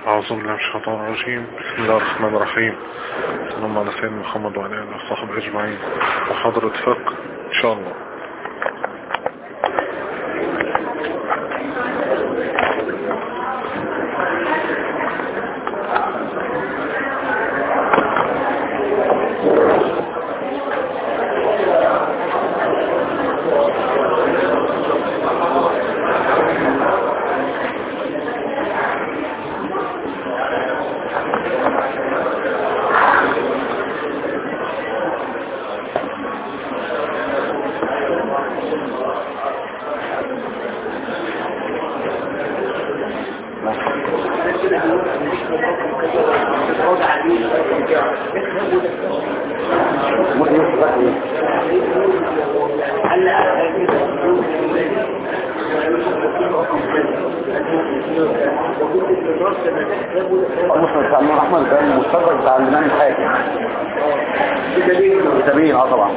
أعوذ بالله من الشيطان الرجيم بسم الله الرحمن الرحيم اللهم على سيدنا محمد وعلى آله وصحبه أجمعين محاضرة فقه إن شاء الله المسند بتاع الإمام أحمد ده المستدرك بتاع الإمام الحاكم بتابعين اه طبعا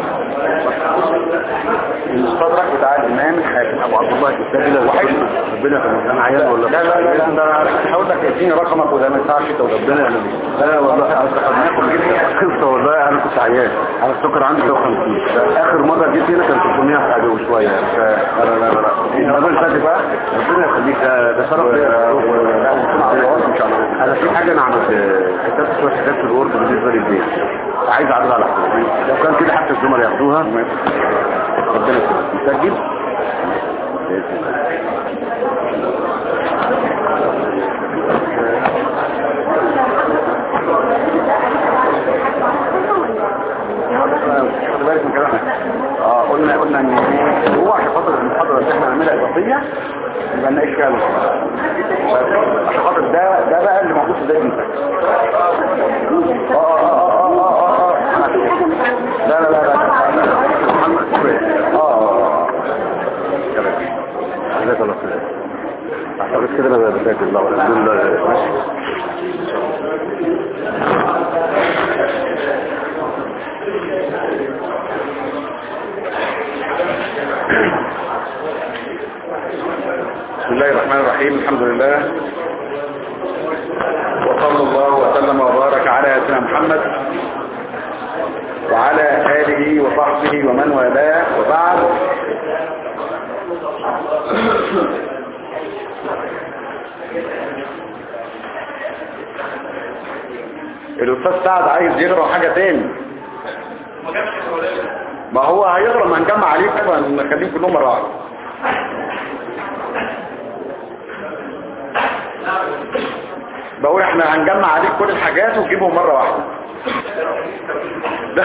المستدرك بتاع الإمام الحاكم أبو عبد الله الكتابي الوحيد ربنا كان انا عيان ولا لا لا لا لا انا هقول لك اديني رقمك وده ما ينفعش انت وربنا يعلم لا والله انا خدناكم جدا قصه والله انا كنت عيان انا السكر عندي 150 اخر مره جيت هنا كان 300 حاجه وشويه ف لا لا لا لا ربنا يخليك بقى ربنا يخليك ده ده شرف ليا لا ونكون على الوقت ان شاء الله انا في حاجه انا عملت كتبت شويه حاجات في الورد بالنسبه للبيت عايز اعرضها على حضرتك لو كان كده حتى الزملاء ياخدوها ربنا يخليك مسجل بإذن الله خد بالك من كلامك اه قلنا قلنا ان هو عشان خاطر المحاضره اللي احنا هنعملها اضافيه يبقى نناقش فيها الوصول. عشان خاطر ده ده بقى اللي موجود في زي انت اه اه اه اه اه اه اه لا لا لا لا محمد اه اه كده جزاك الله خير اعتقد كده انا بذاكر الله والحمد لله ماشي بسم الله الرحمن الرحيم الحمد لله وصلى الله وسلم وبارك على سيدنا محمد وعلى آله وصحبه ومن والاه وبعد الأستاذ سعد عايز يقرأ حاجة تاني ما هو هيقرأ ما نجمع عليه فنخليهم كلهم مرة واحدة بقول احنا هنجمع عليك كل الحاجات ونجيبهم مرة واحدة ده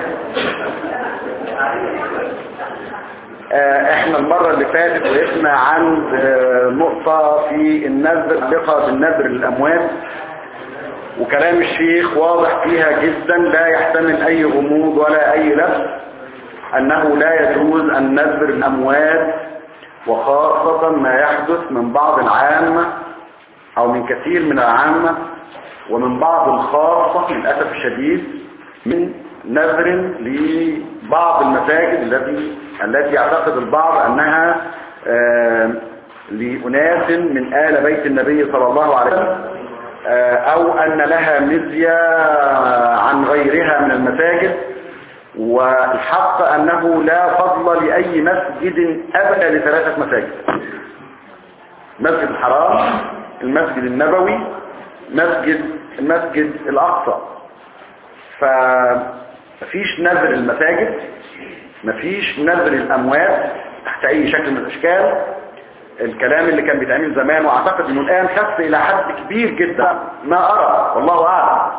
آه، احنا المرة اللي فاتت وقفنا عن آه، نقطة في النذر لقى بالنذر للأموات وكلام الشيخ واضح فيها جدا لا يحتمل اي غموض ولا اي لبس انه لا يجوز النذر الاموات وخاصة ما يحدث من بعض العامة او من كثير من العامة ومن بعض الخاصة للأسف الشديد من نذر لبعض المساجد التي التي يعتقد البعض انها آه، لأناس من آل بيت النبي صلى الله عليه وسلم آه، او ان لها مزية عن غيرها من المساجد والحق انه لا فضل لأي مسجد ابدا لثلاثة مساجد مسجد الحرام المسجد النبوي مسجد المسجد الاقصى فمفيش نذر المساجد مفيش نذر الاموات تحت اي شكل من الاشكال الكلام اللي كان بيتعمل زمان واعتقد انه الان خف الى حد كبير جدا ما ارى والله اعلم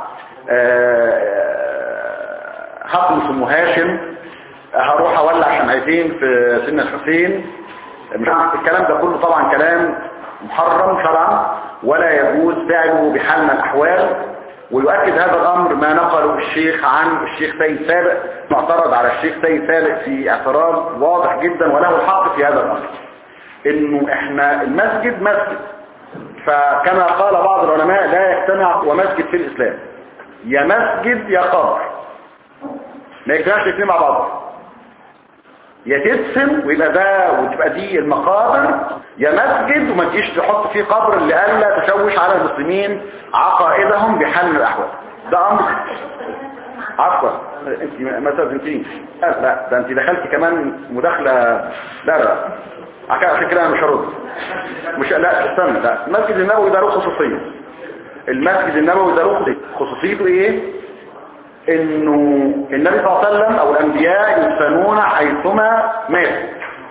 حكم ام هاشم هروح اولع شمعتين في سن الحسين مش عارف الكلام ده كله طبعا كلام محرم شرعا ولا يجوز فعله بحال من الاحوال ويؤكد هذا الامر ما نقله الشيخ عن الشيخ سيد سابق معترض على الشيخ سيد سابق في اعتراض واضح جدا وله الحق في هذا الامر انه احنا المسجد مسجد فكما قال بعض العلماء لا يجتمع ومسجد في الاسلام يا مسجد يا قبر ما يجتمعش الاثنين مع بعض يا تدفن ويبقى ده وتبقى دي المقابر يا مسجد وما تجيش تحط فيه قبر لئلا تشوش على المسلمين عقائدهم بحال من الاحوال ده امر عفوا انت ما تزنتيش لا لا ده انت دخلتي كمان مداخله لا لا عشان عشان كده انا مش هرد مش لا استنى لا المسجد النبوي ده له خصوصيه المسجد النبوي ده له خصوصيته ايه انه النبي صلى الله عليه وسلم او الانبياء يدفنون حيثما مات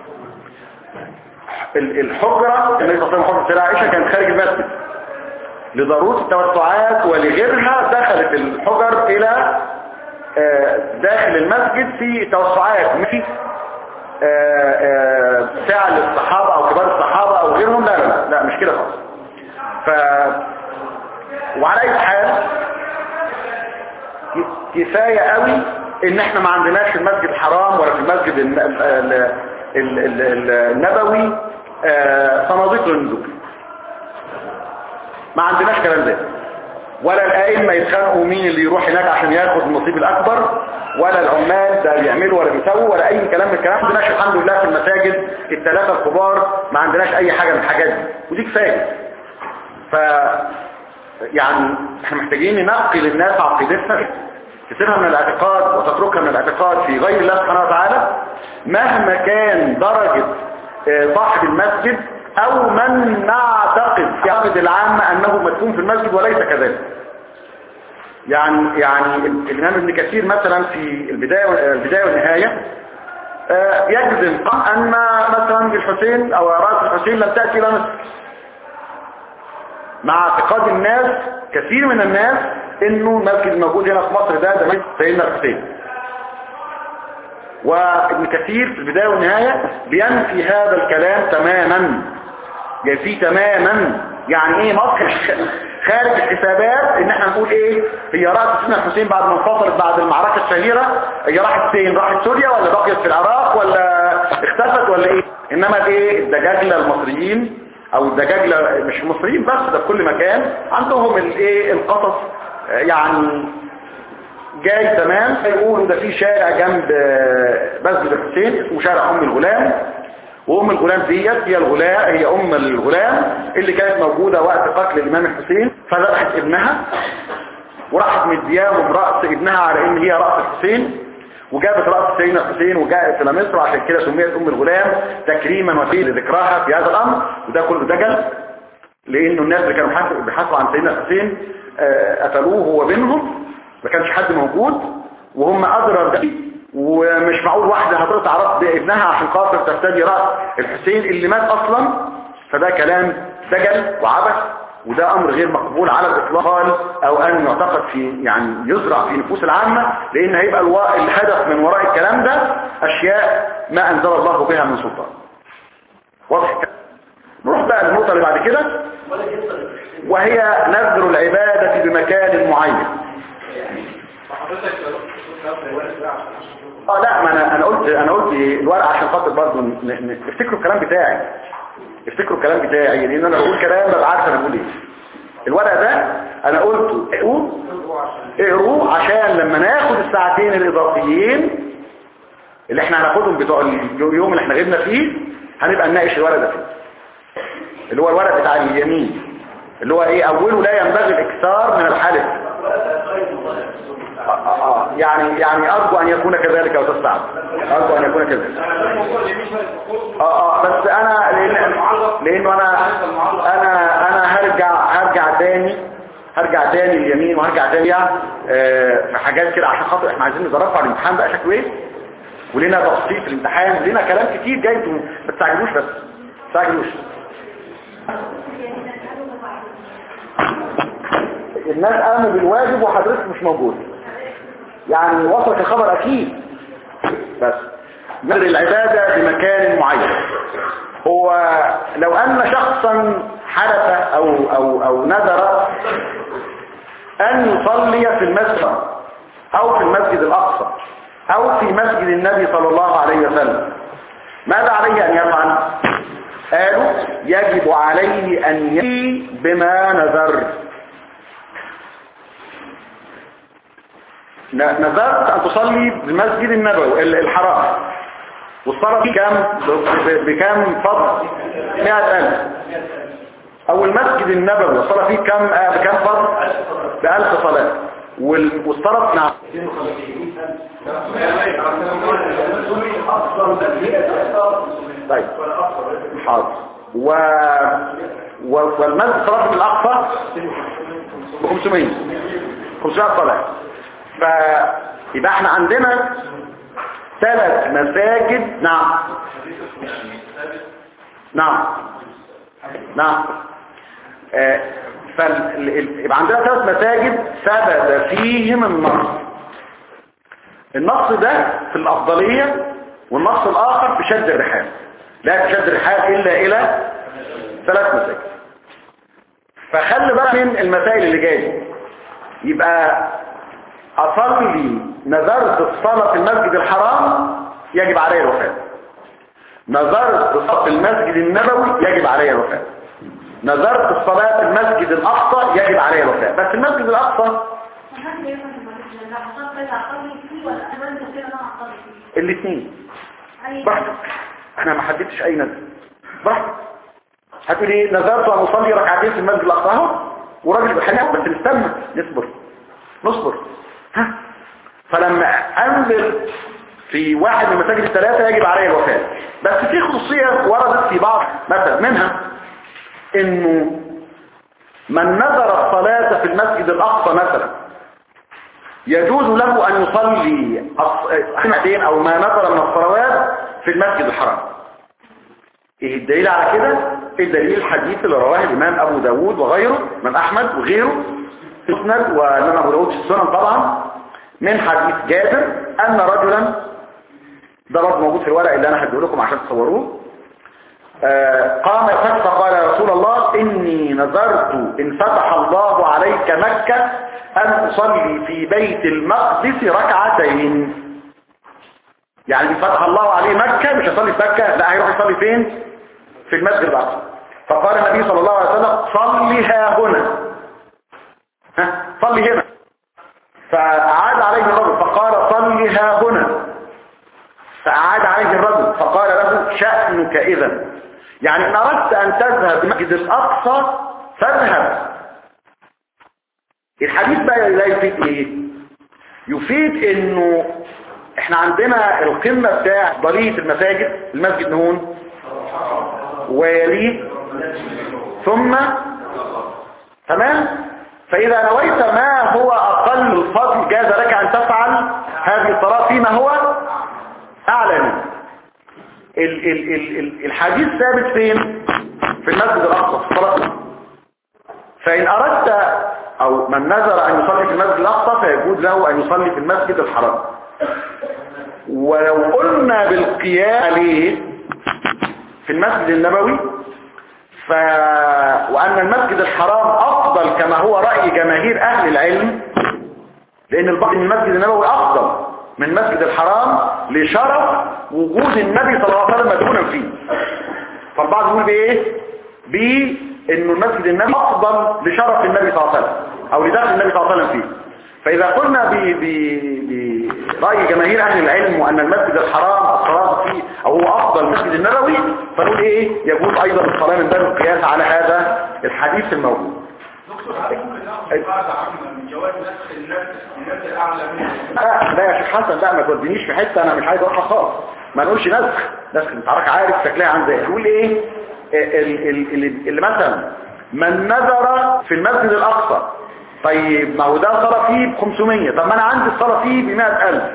ال- الحجرة النبي صلى الله عليه وسلم حجرة سيدة عائشة كانت خارج المسجد لضرورة التوسعات ولغيرها دخلت الحجر الى آه، داخل المسجد في توسعات مش آه، آه، ساعة للصحابة او كبار الصحابة او غيرهم لا لا لا, لا مش كده خالص ف وعلى اي حال كفاية قوي ان احنا ما عندناش في المسجد الحرام ولا في المسجد الن- ال- ال- ال- ال- ال- النبوي آه، صناديق للنزول ما عندناش كلام ده ولا الائمه يتخانقوا مين اللي يروح هناك عشان ياخد النصيب الاكبر ولا العمال ده بيعملوا ولا بيسووا ولا اي كلام من الكلام ما عندناش الحمد لله في المساجد الثلاثه الكبار ما عندناش اي حاجه من الحاجات دي ودي كفايه ف يعني احنا محتاجين ننقل الناس عقيدتنا تسيبها من الاعتقاد وتتركها من الاعتقاد في غير الله سبحانه وتعالى مهما كان درجة آه، صاحب المسجد او من نعتقد في عقد العامة انه مدفون في المسجد وليس كذلك يعني يعني الامام ابن كثير مثلا في البداية البداية والنهاية آه، يجزم ان مثلا الحسين او راس الحسين لم تأتي الى مصر مع اعتقاد الناس كثير من الناس انه المسجد الموجود هنا في مصر ده ده مسجد سيدنا الحسين وابن كثير في البداية والنهاية بينفي هذا الكلام تماما ينفيه تماما يعني ايه مصر خارج الحسابات ان احنا نقول ايه هي رأس سيدنا الحسين بعد ما انفصلت بعد المعركة الشهيرة هي راحت فين راحت سوريا ولا بقيت في العراق ولا اختفت ولا ايه انما الايه الدجاجلة المصريين او الدجاجلة مش المصريين بس ده في كل مكان عندهم الايه القصص آه، يعني جاي تمام يقولوا ده في شارع جنب آه، مسجد الحسين اسمه شارع ام الغلام وام الغلام ديت هي الغلام هي ام الغلام اللي كانت موجودة وقت قتل الامام الحسين فذبحت ابنها وراحت مدياهم رأس ابنها على ان هي رأس الحسين وجابت رأس سيدنا الحسين وجاءت الى مصر عشان كده سميت ام الغلام تكريما وسيله لذكرها في هذا الامر وده كله دجل لانه الناس اللي كانوا بيحثوا- بيحثوا عن سيدنا الحسين آه، قتلوه هو بينهم ما كانش حد موجود وهم أضرر ده ومش معقول واحدة هتقطع رأس ابنها عشان خاطر تفتدي رأس الحسين اللي مات أصلا فده كلام دجل وعبث وده أمر غير مقبول على الإطلاق أو أن يعتقد في يعني يزرع في نفوس العامة لأن هيبقى الوا- الهدف من وراء الكلام ده أشياء ما أنزل الله بها من سلطان واضح الكلام؟ نروح بقى للنقطة اللي بعد كده وهي نذر العبادة بمكان معين اه لا ما انا انا قلت انا قلت الورقه عشان خاطر برضه ن- ن- افتكروا الكلام بتاعي افتكروا الكلام بتاعي لان انا بقول كلام ببقى عارف انا بقول ايه الورق ده انا قلته اقروه اقروه عشان لما ناخد الساعتين الاضافيين اللي احنا هناخدهم بتوع اليوم اللي احنا غبنا فيه هنبقى نناقش الورق ده فيه اللي هو الورق بتاع اليمين اللي هو ايه اوله لا ينبغي الاكثار من الحلف آه آه آه. يعني يعني ارجو ان يكون كذلك يا استاذ سعد ارجو ان يكون كذلك اه اه بس انا لان لانه انا انا انا هرجع هرجع تاني هرجع تاني اليمين وهرجع تاني آه في حاجات كده عشان خاطر احنا عايزين نظرفها على الامتحان بقى شكله ايه ولنا تفصيل في الامتحان ولنا كلام كتير جاي انتوا ما تستعجلوش بس ما تستعجلوش الناس قاموا بالواجب وحضرتك مش موجود يعني وصلك الخبر اكيد بس نذر العبادة بمكان معين هو لو ان شخصا حلف او او او نذر ان يصلي في المسجد او في المسجد الاقصى او في مسجد النبي صلى الله عليه وسلم ماذا عليه ان يفعل قالوا يجب عليه ان يأتي بما نذر ن- نذرت أن تصلي بالمسجد النبوي ال- الحرام والصلاة فيه كام ب- ب- بكام فضل 100000 او المسجد النبوي الصلاة فيه كام آه، بكام فضل بألف صلاة وال- والصلاة نعم طيب حاضر و... و... والمسجد صلاة الأقصى ب 500 500 صلاة فيبقى احنا عندنا ثلاث مساجد نعم نعم نعم آه، فال... ال- يبقى عندنا ثلاث مساجد ثبت فيهم النص النص ده في الأفضلية والنص الآخر في شد الرحال لا تشد الرحال إلا إلى ثلاث مساجد فخلي بالك من المسائل اللي جايه يبقى أصلي نذرت الصلاة في المسجد الحرام يجب علي الوفاة نذرت الصلاة في المسجد النبوي يجب علي الوفاة نذرت الصلاة في المسجد الأقصى يجب علي الوفاة بس المسجد الأقصى الاثنين براحتك انا ما حددتش اي نذر براحتك هتقول ايه نذرت ان اصلي ركعتين في المسجد الاقصى اهو وراجل بحناء بس نستنى نصبر نصبر ها فلما انزل في واحد من المساجد الثلاثه يجب عليه الوفاه بس في خصوصيه وردت في بعض مثلا منها انه من نذر الصلاه في المسجد الاقصى مثلا يجوز له أن يصلي ركعتين أو ما نذر من الصلوات في المسجد الحرام إيه الدليل على كده؟ الدليل الحديث اللي رواه الإمام أبو داود وغيره من أحمد وغيره في السند والإمام أبو داود في السنن طبعا من حديث جابر أن رجلا ده برضه موجود في الورق اللي أنا هديه لكم عشان تصوروه آه، قام يفتح فقال يا رسول الله إني نذرت إن فتح الله عليك مكة أن أصلي في بيت المقدس ركعتين يعني إن فتح الله عليه مكة مش هيصلي في مكة لا هيروح يصلي فين في المسجد الأقصى فقال النبي صلى الله عليه وسلم صلي ها هنا ها صلي هنا فأعاد عليه الرجل فقال صلي ها هنا فأعاد عليه الرجل فقال له شأنك إذا يعني إن أردت أن تذهب المسجد الأقصى فاذهب الحديث بقى لا يفيد ايه يفيد انه احنا عندنا القمة بتاع ضرية المساجد المسجد نهون ويليه ثم تمام فاذا نويت ما هو اقل الفضل جاز لك ان تفعل هذه الصلاة فيما هو اعلى منه ال ال ال ال الحديث ثابت فين في المسجد الاقصى في الصلاة فان اردت او من نذر ان يصلي في المسجد الاقصى فيجوز له ان يصلي في المسجد الحرام ولو قلنا بالقيام عليه في المسجد النبوي ف... وان المسجد الحرام افضل كما هو رأي جماهير اهل العلم لان البعض من المسجد النبوي افضل من المسجد الحرام لشرف وجود النبي صلى الله عليه وسلم مدفونا فيه فالبعض يقول بايه بانه المسجد النبي افضل لشرف النبي صلى الله عليه وسلم او لدخل النبي صلى الله عليه وسلم فيه فاذا قلنا ب... ب... برأي جماهير اهل العلم وان المسجد الحرام الصلاة فيه او هو افضل المسجد النبوي فنقول ايه يجوز ايضا الصلاة من باب القياس على هذا الحديث الموجود لا لا يا شيخ حسن لا ما تودينيش في حته انا مش عايز اروحها خالص ما نقولش نسخ نسخ انت حضرتك عارف شكلها عامل ازاي نقول ايه ال- ال- ال- اللي مثلا من نذر في المسجد الاقصى طيب ما هو ده صلاه فيه ب 500 طب ما انا عندي الصلاه فيه ب 100000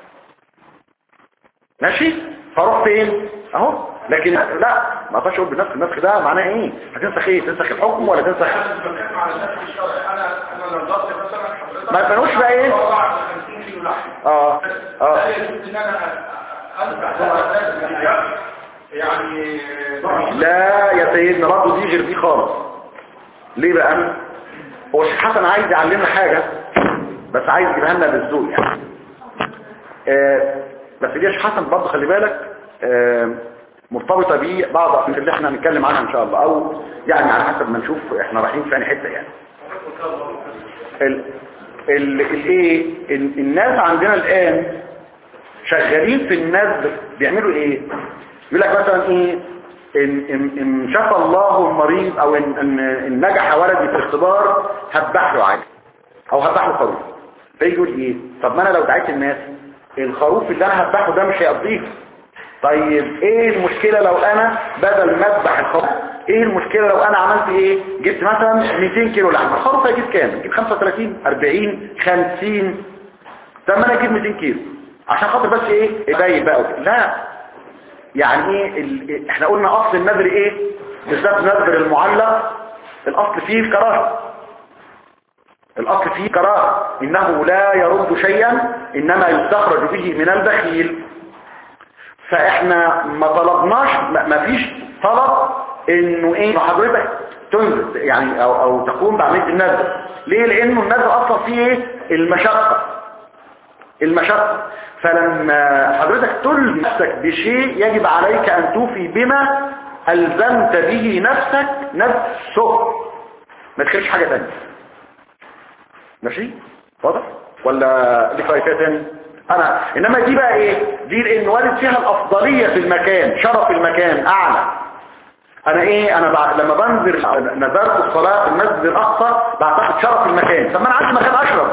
ماشي فاروح فين اهو لكن لا ما اقدرش اقول بنفس النسخ ده معناه ايه هتنسخ ايه تنسخ الحكم ولا تنسخ ما بنقولش بقى ايه اه اه يعني لا يا سيدنا برضه دي غير دي خالص ليه بقى هو الشيخ حسن عايز يعلمنا حاجة بس عايز يجيبها لنا بالذوق يعني آه بس دي يا شيخ حسن برضه خلي بالك آه مرتبطة ببعض الأفكار اللي احنا هنتكلم عنها ان شاء الله او يعني على حسب ما نشوف احنا رايحين في أي حتة يعني ال ال الايه ال- الناس عندنا الآن شغالين في النذر بيعملوا ايه يقول لك مثلا ايه ان, إن, إن شفى الله المريض او ان, إن, إن نجح ولدي في الاختبار هذبح له عادي او هذبح له خروف فيجي يقول ايه طب ما انا لو دعيت الناس الخروف اللي انا هذبحه ده مش هيقضيه طيب ايه المشكلة لو انا بدل ما اذبح الخروف ايه المشكلة لو انا عملت ايه جبت مثلا 200 كيلو لحمة الخروف هيجيب كام يجيب 35 40 50 طب ما انا اجيب 200 كيلو عشان خاطر بس ايه يبين بقى وكده. لا يعني ايه ال... احنا قلنا اصل النذر ايه بالذات نذر المعلق الاصل فيه الكراهه الاصل فيه كراهه انه لا يرد شيئا انما يستخرج به من البخيل فاحنا ما طلبناش ما ما فيش طلب انه ايه إنه حضرتك تنزل يعني او, أو تقوم بعمليه النذر ليه لانه النذر اصلا فيه ايه المشقه المشقة فلما حضرتك تلزم نفسك بشيء يجب عليك أن توفي بما ألزمت به نفسك نفسه ما تخليش حاجة تانية ماشي واضح ولا دي فايفة تاني أنا إنما دي بقى إيه دي لأن والد فيها الأفضلية في المكان شرف المكان أعلى أنا إيه أنا بعد لما بنزل نزلت الصلاة في المسجد الأقصى بعتقد شرف المكان طب ما أنا عندي مكان أشرف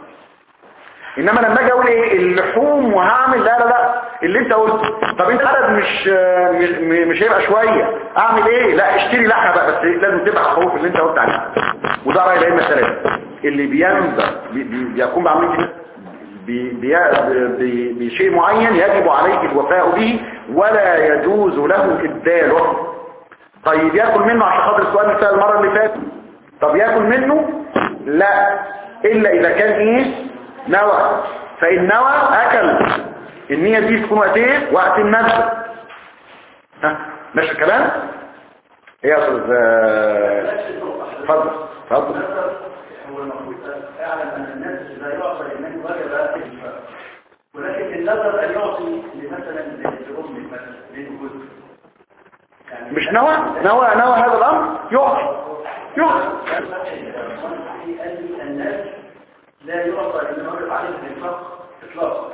انما لما اجي اقول ايه اللحوم وهعمل لا لا لا اللي انت قلته طب انت عدد مش مش, مش هيبقى شويه اعمل ايه لا اشتري لحمه بقى بس لازم تبقى الخروف اللي انت قلت عليه وده راي الائمه الثلاثه اللي بينزل بي- بي- بيقوم بعمليه بي- بي- بي- بشيء معين يجب عليه الوفاء به ولا يجوز له ابداله طيب ياكل منه عشان خاطر السؤال اللي سأل المره اللي فاتت طب ياكل منه لا الا اذا كان ايه نوى فان نوى اكل النية دي تكون وقت ايه وقت النذر ها ماشي الكلام ايه يا استاذ آه، اتفضل اتفضل هو المفروض اعلم ان الناس لا يعطى لمن وجب ولكن النظر ان يعطي مثلا لام مثلا للجزء يعني مش نوى نوى نوى هذا الامر يعطي يعطي قال لي الناس لا يعطى لمن وجب عليه الانفاق اطلاقا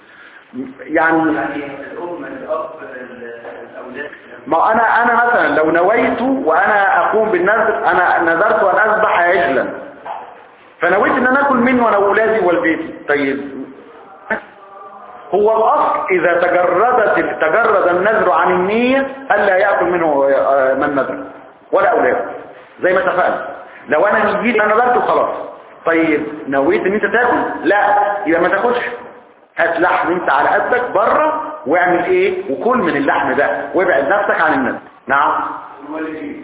يعني يعني الام الاب الاولاد ما انا انا مثلا لو نويت وانا اقوم بالنذر انا نذرت ان اذبح عجلا فنويت ان انا اكل منه وانا واولادي ووالدتي طيب هو الاصل اذا تجردت تجرد النذر عن النية الا ياكل منه آه، من نذر ولا اولاده زي ما اتفقنا لو انا نجيت انا نذرت وخلاص طيب نويت ان انت تاكل لا يبقى ما تاكلش هات لحم انت على قدك بره واعمل ايه وكل من اللحم ده وابعد نفسك عن النذر نعم الوالدين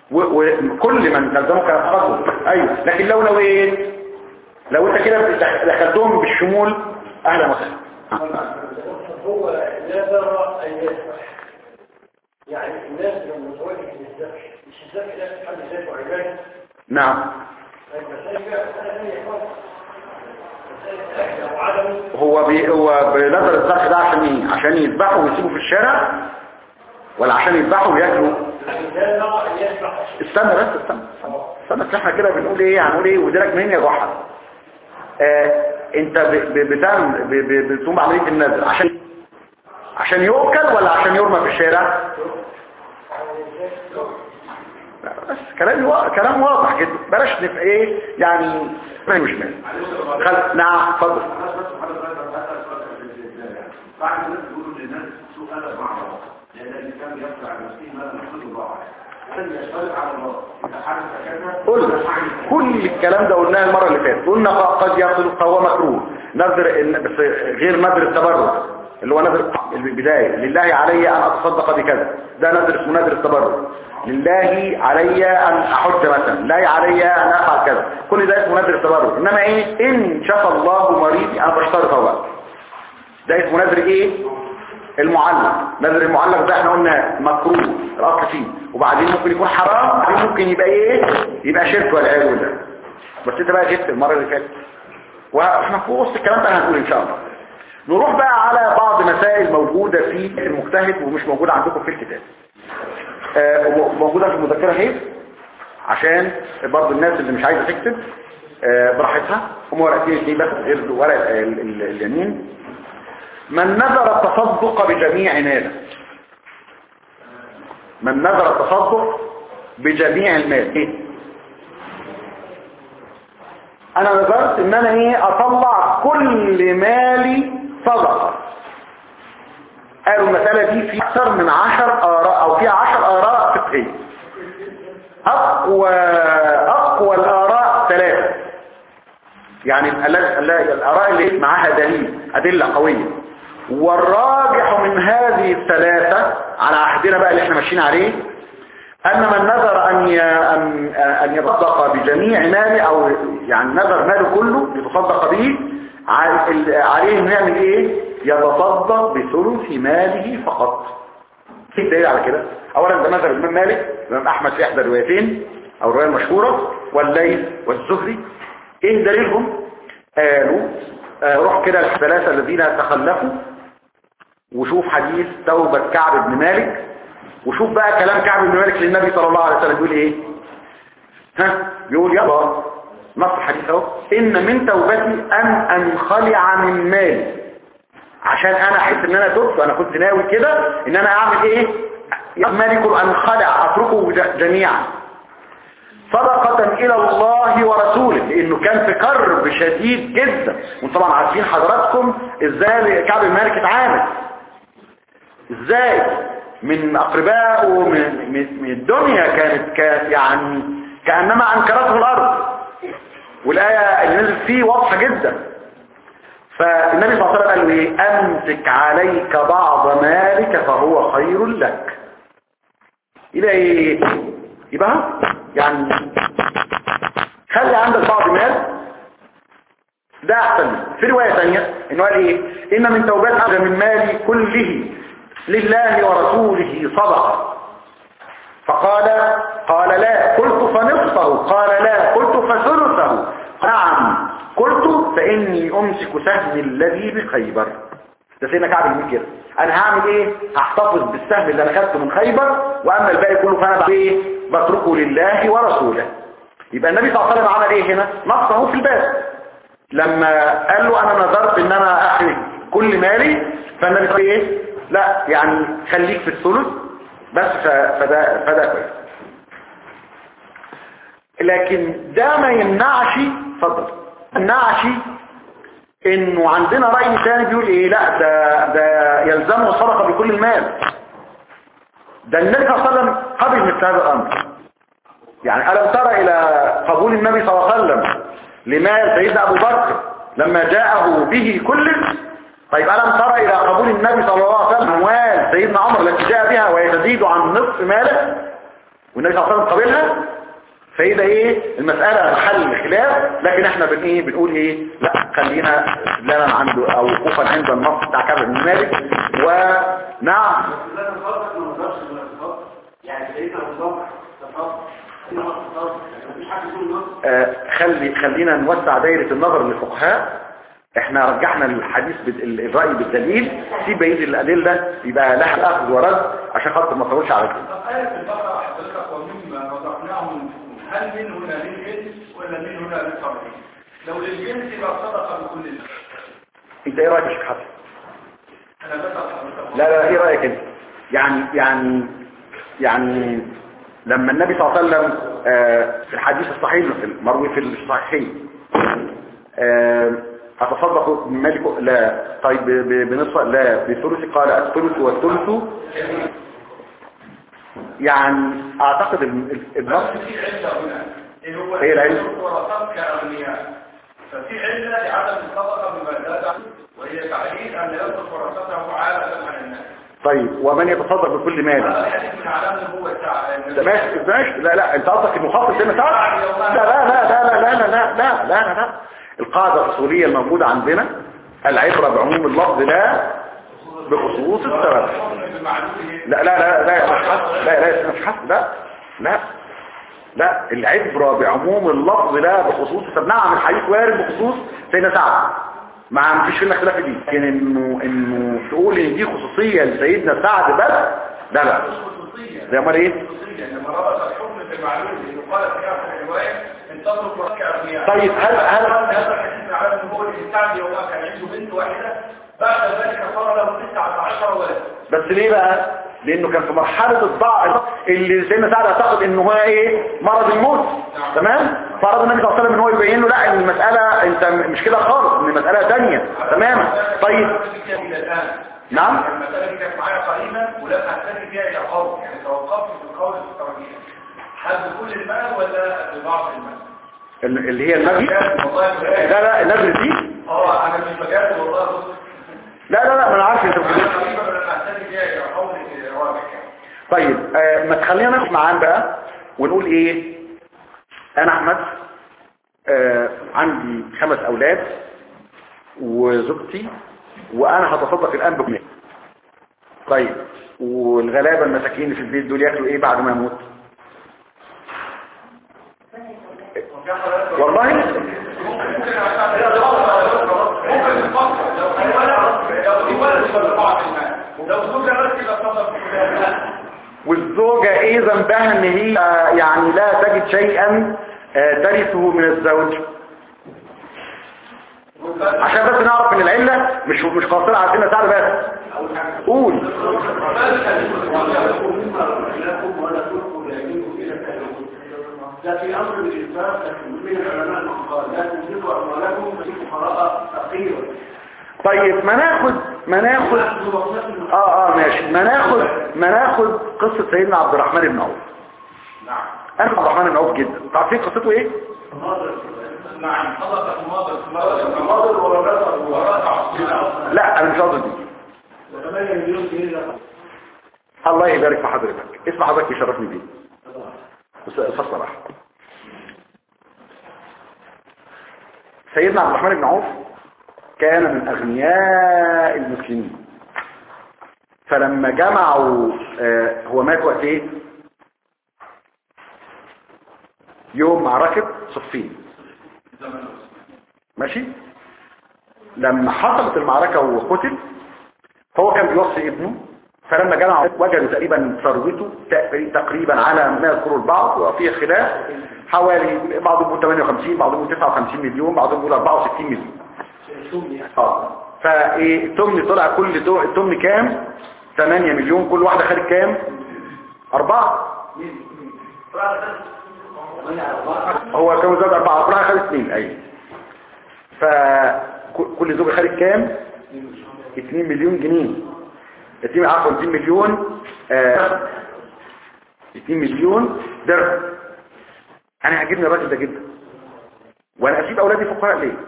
وكل من تلزمك يتخصص ايوه لكن لو نويت لو انت كده دخلتهم بالشمول اهلا وسهلا هو نذر أن يذبح يعني الناس لما متوجه للذبح مش الذبح ده في حد ذاته عبادة نعم المسائل بقى مسألة ثانية خالص مسألة أكل أو عدم هو بي هو بنظر الذبح ده عشان ايه عشان يذبحوا ويسيبوا في الشارع ولا عشان يذبحوا وياكلوا لا نرى أن يذبح استنى بس استنى استنى بس احنا كده بنقول ايه هنقول ايه وديلك منين يا جحا آه انت ب- ب- بتعمل ب- ب- بتقوم بعمليه النذر عشان عشان يؤكل ولا عشان يرمى في الشارع لا، بس كلام وا... كلام واضح جدا بلاش نبقى ايه يعني ما مش مال خل... نعم اتفضل بعد الناس بيقولوا للناس سوء ادب مع الله لان الانسان بيطلع المسكين ماذا نحمد الله عليه لن يشترك على الله اذا حدث كذا قلنا كل الكلام ده قلناه المرة اللي فاتت قلنا قد يصل فهو مكروه نذر إن- بس غير نذر التبرع اللي هو نذر البداية لله علي أن أتصدق بكذا ده نذر اسمه نذر التبرع لله علي أن أحج مثلا لا علي أن أفعل كذا كل ده اسمه نذر التبرع إنما إيه إن شفى الله مريضي أنا بشترطه بقى ده اسمه نذر إيه المعلق نذر المعلق ده احنا قلنا مكروه الاصل فيه وبعدين ممكن يكون حرام وبعدين ممكن يبقى ايه يبقى شرك والعياذ بالله بس انت بقى جبت المره اللي فاتت واحنا في وسط الكلام ده هنقول ان شاء الله نروح بقى على بعض مسائل موجودة في المجتهد ومش موجودة عندكم في الكتاب آه، موجودة في المذكرة اهي عشان برضو الناس اللي مش عايزة تكتب آه، براحتها هم ورقتين اتنين بس غير ورق ال- ال- اليمين من نذر التصدق بجميع ماله من نذر التصدق بجميع المال ايه انا نذرت ان انا ايه اطلع كل مالي صدقة قالوا المسألة دي في اكثر من عشر اراء او فيها عشر اراء فقهية اقوى اقوى الاراء ثلاثة يعني ال- ال- الاراء اللي معاها دليل ادلة قوية والراجح من هذه الثلاثة على عهدنا بقى اللي احنا ماشيين عليه أن من نذر أن ي- أن أن يتصدق بجميع ماله أو يعني نذر ماله كله يتصدق به ع- ال- عليه إنه يعمل إيه؟ يتصدق بثلث ماله فقط. في دليل على كده؟ أولا ده نذر الإمام مالك الإمام أحمد في إحدى الروايتين أو الرواية المشهورة والليل والزهري. إيه دليلهم؟ قالوا آه، روح كده الثلاثة الذين تخلفوا وشوف حديث توبة كعب بن مالك وشوف بقى كلام كعب بن مالك للنبي صلى الله عليه وسلم يقول ايه ها يقول يلا نص الحديث اهو ان من توبتي ان انخلع من مالي عشان انا احس ان انا تبت وانا كنت ناوي كده ان انا اعمل ايه يا مالك انخلع اتركه ج- جميعا صدقة الى الله ورسوله لانه كان في كرب شديد جدا وطبعا عارفين حضراتكم ازاي كعب بن مالك اتعامل ازاي من اقربائه من, من, من الدنيا كانت ك يعني كأنما انكرته الارض والآية اللي نزلت فيه واضحة جدا فالنبي صلى الله عليه وسلم قال له ايه امسك عليك بعض مالك فهو خير لك الى ايه يبقى اهو، يعني خلي عندك بعض مال ده احسن في رواية ثانية انه قال ايه ان من توبات اخذ من مالي كله لله ورسوله صدقة فقال قال لا قلت فنصفه قال لا قلت فثلثه نعم قلت فاني امسك سهم الذي بخيبر ده سيدنا كعب بن كده انا هعمل ايه هحتفظ بالسهم اللي انا خدته من خيبر واما الباقي كله فانا بعمل ايه بتركه لله ورسوله يبقى النبي صلى الله عليه وسلم عمل ايه هنا نصه في الباب لما قال له انا نظرت ان انا اخرج كل مالي فالنبي قال ايه لا يعني خليك في الثلث بس ف- فده فده كويس لكن ده ما يمنعش اتفضل ما يمنعش انه عندنا رأي ثاني بيقول ايه لا ده ده يلزمه صدقه بكل المال ده النبي صلى الله عليه وسلم قبل مثل هذا الامر يعني ألم ترى إلى قبول النبي صلى الله عليه وسلم لمال سيدنا أبو بكر لما جاءه به كله طيب ألم ترى إلى قبول النبي صلى الله عليه وسلم أموال سيدنا عمر التي جاء بها ويتزيد عن نصف ماله والنبي صلى الله عليه وسلم قبلها فإذا إيه المسألة محل خلاف لكن احنا بن إيه بنقول إيه لا خلينا استدلالا عنده أو وقوفا عند النص بتاع كعب بن مالك ونعم لا تفضل ما نقدرش ولا تفضل يعني سيدنا ابو بكر تفضل سيدنا عمر تفضل مفيش حد يقول نص آه، خلي خلينا نوسع دايرة النظر للفقهاء احنا رجحنا الحديث بال- الرأي بالدليل في بقية الأدلة يبقى لها الأخذ ورد عشان خاطر ما تطولش على كده آية البقرة حضرتك ومما رزقناهم هل من هنا للجنس ولا من هنا للقبيل؟ لو للجنس يبقى صدقة بكل الناس. انت ايه رأيك يا شيخ حسن أنا بسأل حضرتك لا لا ايه رأيك انت يعني يعني يعني لما النبي صلى الله عليه وسلم آه، في الحديث الصحيح المروي في الصحيحين آه، أتصدق بمالك لا طيب ب- ب- بنصف لا بثلث قال الثلث والثلث يعني اعتقد ال- ال- النص بس في علة هنا إيه هو إيه العلة؟ ورثات كأغنياء ففي علة لعدم الصدقة بما زاد وهي تعليل أن يصرف ورثته عالة عن الناس طيب ومن يتصدق بكل مال هذا الحديث من علامة النبوة الساعة ده ماشي ماشي لا لا انت قصدك المخاطب سنة ساعة لا لا لا لا لا لا لا لا لا لا القاعدة الأصولية الموجودة عندنا العبرة بعموم اللفظ لا بخصوص السبب لا لا لا لا مش حسب لا لا مش حسب لا لا لا العبرة بعموم اللفظ لا بخصوص السبب نعم الحديث وارد بخصوص سيدنا سعد ما مفيش فينا خلاف دي لكن انه انه تقول ان دي خصوصية لسيدنا سعد بس لا لا ده امال ايه لما ربط الحكم في المعلوم انه قال في اخر الروايه ان تترك ورثك اغنياء طيب هل هل هذا الحديث من علامة النبوة بن سعد يوم كان عنده بنت واحدة بعد ذلك صار له 19 ولد بس ليه بقى لانه كان في مرحلة الضعف اللي سيدنا سعد اعتقد ان هو ايه مرض الموت تمام فاراد النبي صلى الله عليه وسلم ان هو يبين له لا ان المسألة انت مش كده خالص ان المسألة تانية تماما طيب المسألة دي كانت إلى الآن نعم المسألة دي كانت معايا قريبا ولم أحتاج فيها إلى قول يعني توقفت في القول في الترجيح حد كل المال ولا ببعض المال ال- اللي هي النبي بجد والله لا بجد. لا النبي دي اه انا مش بجد والله بص لا لا لا ما انا عارف انت بتقول إيه. قريبا لما احتاج فيها الى قول راجع يعني طيب آه ما تخلينا نقف معاه بقى ونقول ايه انا احمد آه عندي خمس اولاد وزوجتي وانا هتصدق الان بجنيه طيب والغلابه المساكين في البيت دول ياكلوا ايه بعد ما يموت والله ممكن نفكر لو في ولد لو في ولد يبقى ببعض المال لو زوجة بس يبقى تصدق بكلها والزوجة ايه ذنبها ان هي آه، يعني لا تجد شيئا آه، ترثه من الزوج عشان بس نعرف ان العلة مش مش قاصرة على سنة سعد بس قول لكم ولا تلقوا بأيديكم إلى التهلكة ده في أمر بالإنفاق لكن من العلماء من قال لا تنفقوا أموالكم فقراء فقيرا طيب ما ناخد ما ناخد اه اه ماشي ما ناخد ما ناخد قصة سيدنا عبد الرحمن بن عوف نعم انا عبد الرحمن بن عوف جدا تعرفين قصته ايه نعم صدق الماضي الماضي ورفع لا انا مش قصدي دي وثمانية مليون جنيه ده الله يبارك في حضرتك اسم حضرتك يشرفني بيه بس استاذ صلاح سيدنا عبد الرحمن بن عوف كان من اغنياء المسلمين فلما جمعوا آه، هو مات وقت ايه يوم معركة صفين ماشي لما حصلت المعركة وقتل هو كان بيوصي ابنه فلما جمعوا وجدوا تقريبا ثروته تق- تقريبا على ما يذكره البعض وفي خلاف حوالي بعضهم يقول 58 بعضهم يقول 59 مليون بعضهم يقول 64 مليون اه فايه التمن طلع كل تو- التمن كام 8 مليون كل واحده خدت كام أربعة هو كان زوج أربعة أربعة خدت اثنين أيوة فكل زوجة خدت كام 2 مليون جنيه 2 عفوا 2 مليون آه 2 مليون درهم انا عاجبني الراجل ده جدا وانا اسيب اولادي فقراء ليه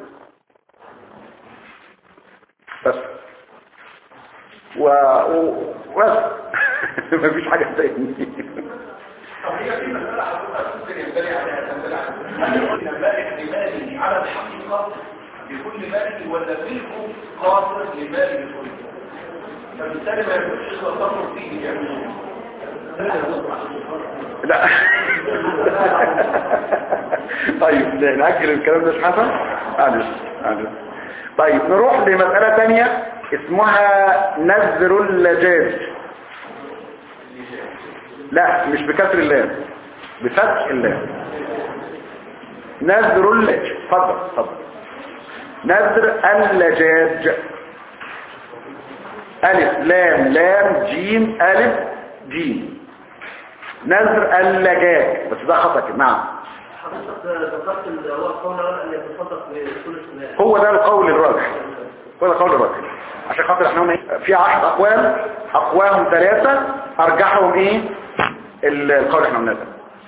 بس و... و... بس مفيش حاجة تاني طب هي في مسألة حضرتك ممكن ينبني عليها تنبني عليها هل هو المالك لماله على الحقيقة بكل مالك ولا ملكه قاصر لماله كله فبالتالي ما يكونش التصرف فيه يعني لا طيب نأجل الكلام ده يا شيخ حسن معلش معلش طيب نروح لمسألة تانية اسمها نذر اللجاج لا مش بكسر اللام بفتح اللام نذر اللجاج اتفضل اتفضل نذر اللجاج ألف لام لام جيم ألف جيم نذر اللجاج بس ده خطأ كده. نعم حضرتك ذكرت اللي هو القول أن يتصدق بكل سنة هو ده القول الراجح هو ده القول الراجح عشان خاطر احنا قلنا ايه في عشر اقوال اقواهم ثلاثة ارجحهم ايه ال- القول اللي احنا قلناه ده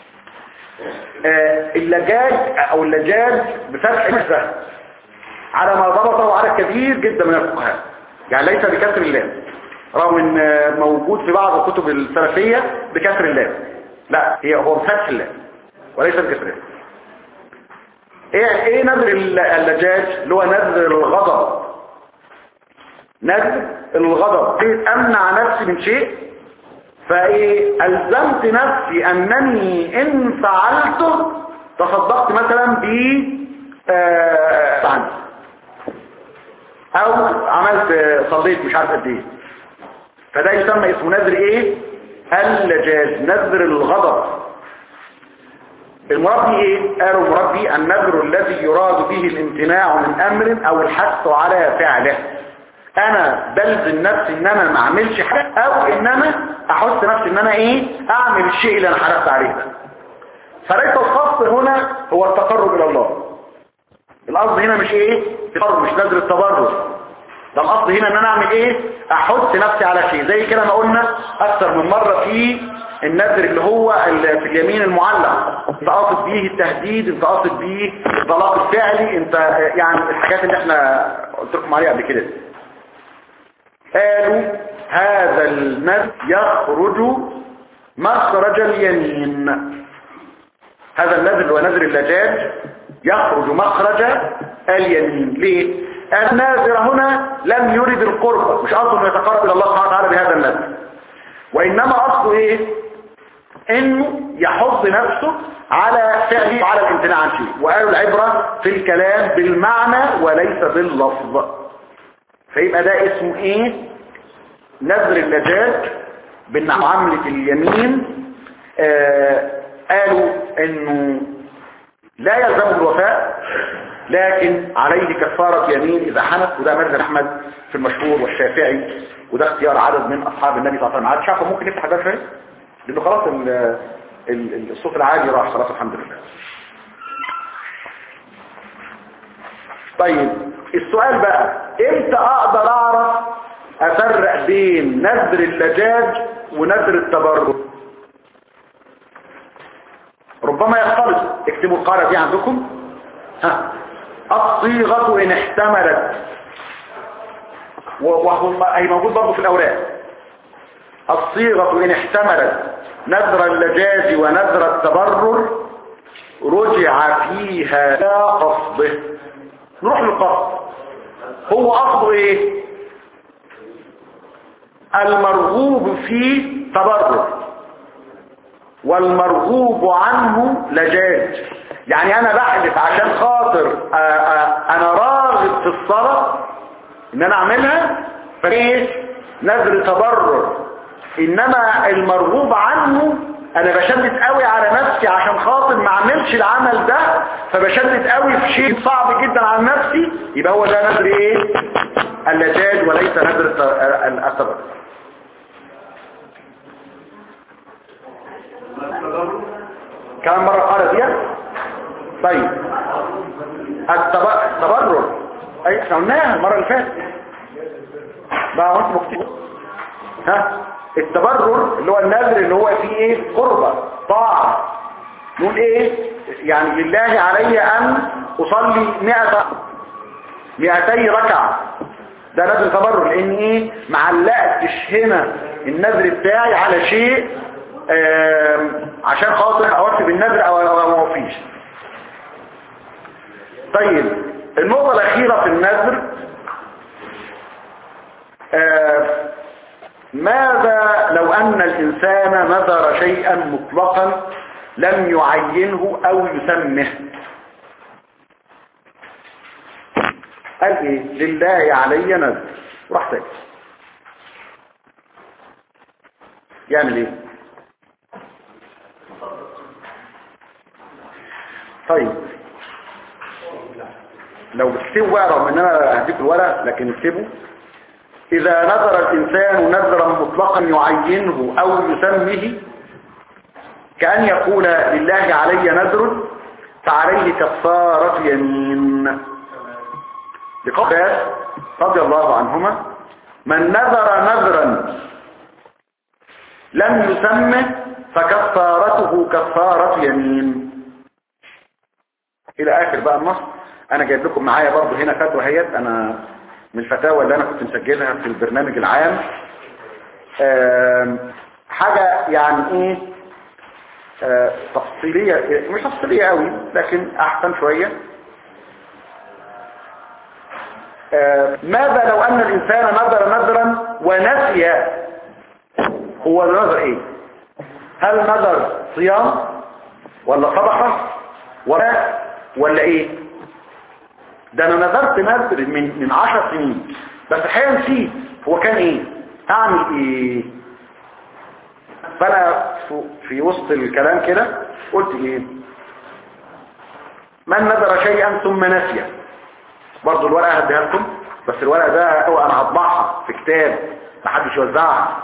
آه، اللجاج او اللجاج بفتح الزهر على ما ضبطه عدد كبير جدا من الفقهاء يعني ليس بكسر اللام رغم ان آه، موجود في بعض الكتب السلفية بكسر اللام لا هي هو بفتح اللام وليس بكسر اللام ايه ايه نذر الل- اللجاج اللي هو نذر الغضب نذر الغضب إيه امنع نفسي من شيء فايه الزمت نفسي انني ان فعلته تصدقت مثلا ب آه، عني او عملت آه، صليت مش عارف قد ايه فده يسمى اسمه نذر ايه اللجاج نذر الغضب المراد به ايه قالوا المراد به النذر الذي يراد به الامتناع من امر او الحث على فعله انا بلزم نفسي ان انا ما اعملش حاجه او ان انا احث نفسي ان انا ايه اعمل الشيء اللي انا حرصت عليه ده فليس الخاص هنا هو التقرب الى الله القصد هنا مش ايه تقرب مش نذر التبرج ده القصد هنا ان انا اعمل ايه احث نفسي على شيء زي كده ما قلنا اكثر من مرة في النذر اللي هو ال- في اليمين المعلق انت قاصد بيه التهديد انت قاصد بيه الطلاق الفعلي انت يعني الحاجات اللي احنا قلت لكم عليها قبل كده قالوا هذا النذر يخرج مخرج اليمين هذا النذر اللي هو نذر اللجاج يخرج مخرج اليمين ليه الناذر هنا لم يرد القرب مش قصده انه يتقرب الى الله سبحانه وتعالى بهذا النذر وانما قصده ايه انه يحض نفسه على فعله وعلى الامتناع عن شيء وقالوا العبرة في الكلام بالمعنى وليس باللفظ فيبقى ده اسمه ايه نذر اللجاج بمعاملة اليمين آه قالوا انه لا يلزم الوفاء لكن عليه كفارة يمين اذا حنث وده مذهب احمد في المشهور والشافعي وده اختيار عدد من اصحاب النبي صلى الله عليه وسلم عاد شافه ممكن نفتح ده شويه لانه خلاص ال ال الصوت العالي راح خلاص الحمد لله طيب السؤال بقى امتى اقدر اعرف افرق بين نذر اللجاج ونذر التبرج ربما يختلط اكتبوا القارة دي عندكم ها الصيغة ان احتملت وهو اي موجود برضه في الاوراق الصيغة ان احتملت نذر اللجاج ونذر التبرر رجع فيها لا قصده نروح للقصد هو قصده ايه المرغوب فيه تبرر والمرغوب عنه لجاج يعني انا بحلف عشان خاطر آآ آآ انا راغب في الصلاة ان انا اعملها فايه نذر تبرر انما المرغوب عنه انا بشدد قوي على نفسي عشان خاطر ما اعملش العمل ده فبشدد قوي في شيء صعب جدا على نفسي يبقى هو ده نذر ايه اللجاج وليس نذر التبرر كم مرة قال دي طيب التبرر اي احنا قلناها المرة اللي فاتت بقى انت مكتوب ها التبرر اللي هو النذر اللي هو فيه ايه قربة طاعة نقول ايه يعني لله علي ان اصلي مئة مئتي ركعة ده نذر تبرر لان ايه معلقتش هنا النذر بتاعي على شيء عشان خاطر اوفي بالنذر او ما اوفيش طيب النقطة الاخيرة في النذر ماذا لو ان الانسان نذر شيئا مطلقا لم يعينه او يسمه قال ايه لله علي نذر راح ساكت يعمل ايه طيب لو بتكتبوا بقى رغم ان انا هديك الورق لكن اكتبوا اذا نذر الانسان نذرا مطلقا يعينه او يسميه كأن يقول لله علي نذر فعليه كفارة يمين لقول رضي الله عنهما من نذر نذرا لم يسمه فكفارته كفارة يمين الى اخر بقى النص انا جايب لكم معايا برضو هنا فتوى هيت انا من الفتاوى اللي انا كنت مسجلها في البرنامج العام حاجة يعني ايه اه تفصيلية مش تفصيلية قوي لكن احسن شوية اه ماذا لو ان الانسان نذر نذرا ونسي هو النذر ايه هل نذر صيام ولا صدقة ولا ولا ايه ده انا نذرت نذر من من عشر سنين بس الحقيقه نسيت هو كان ايه اعمل ايه فانا في وسط الكلام كده قلت ايه من نذر شيئا ثم نسي برضو الورقة هديها لكم بس الورقة ده هو انا هطبعها في كتاب محدش يوزعها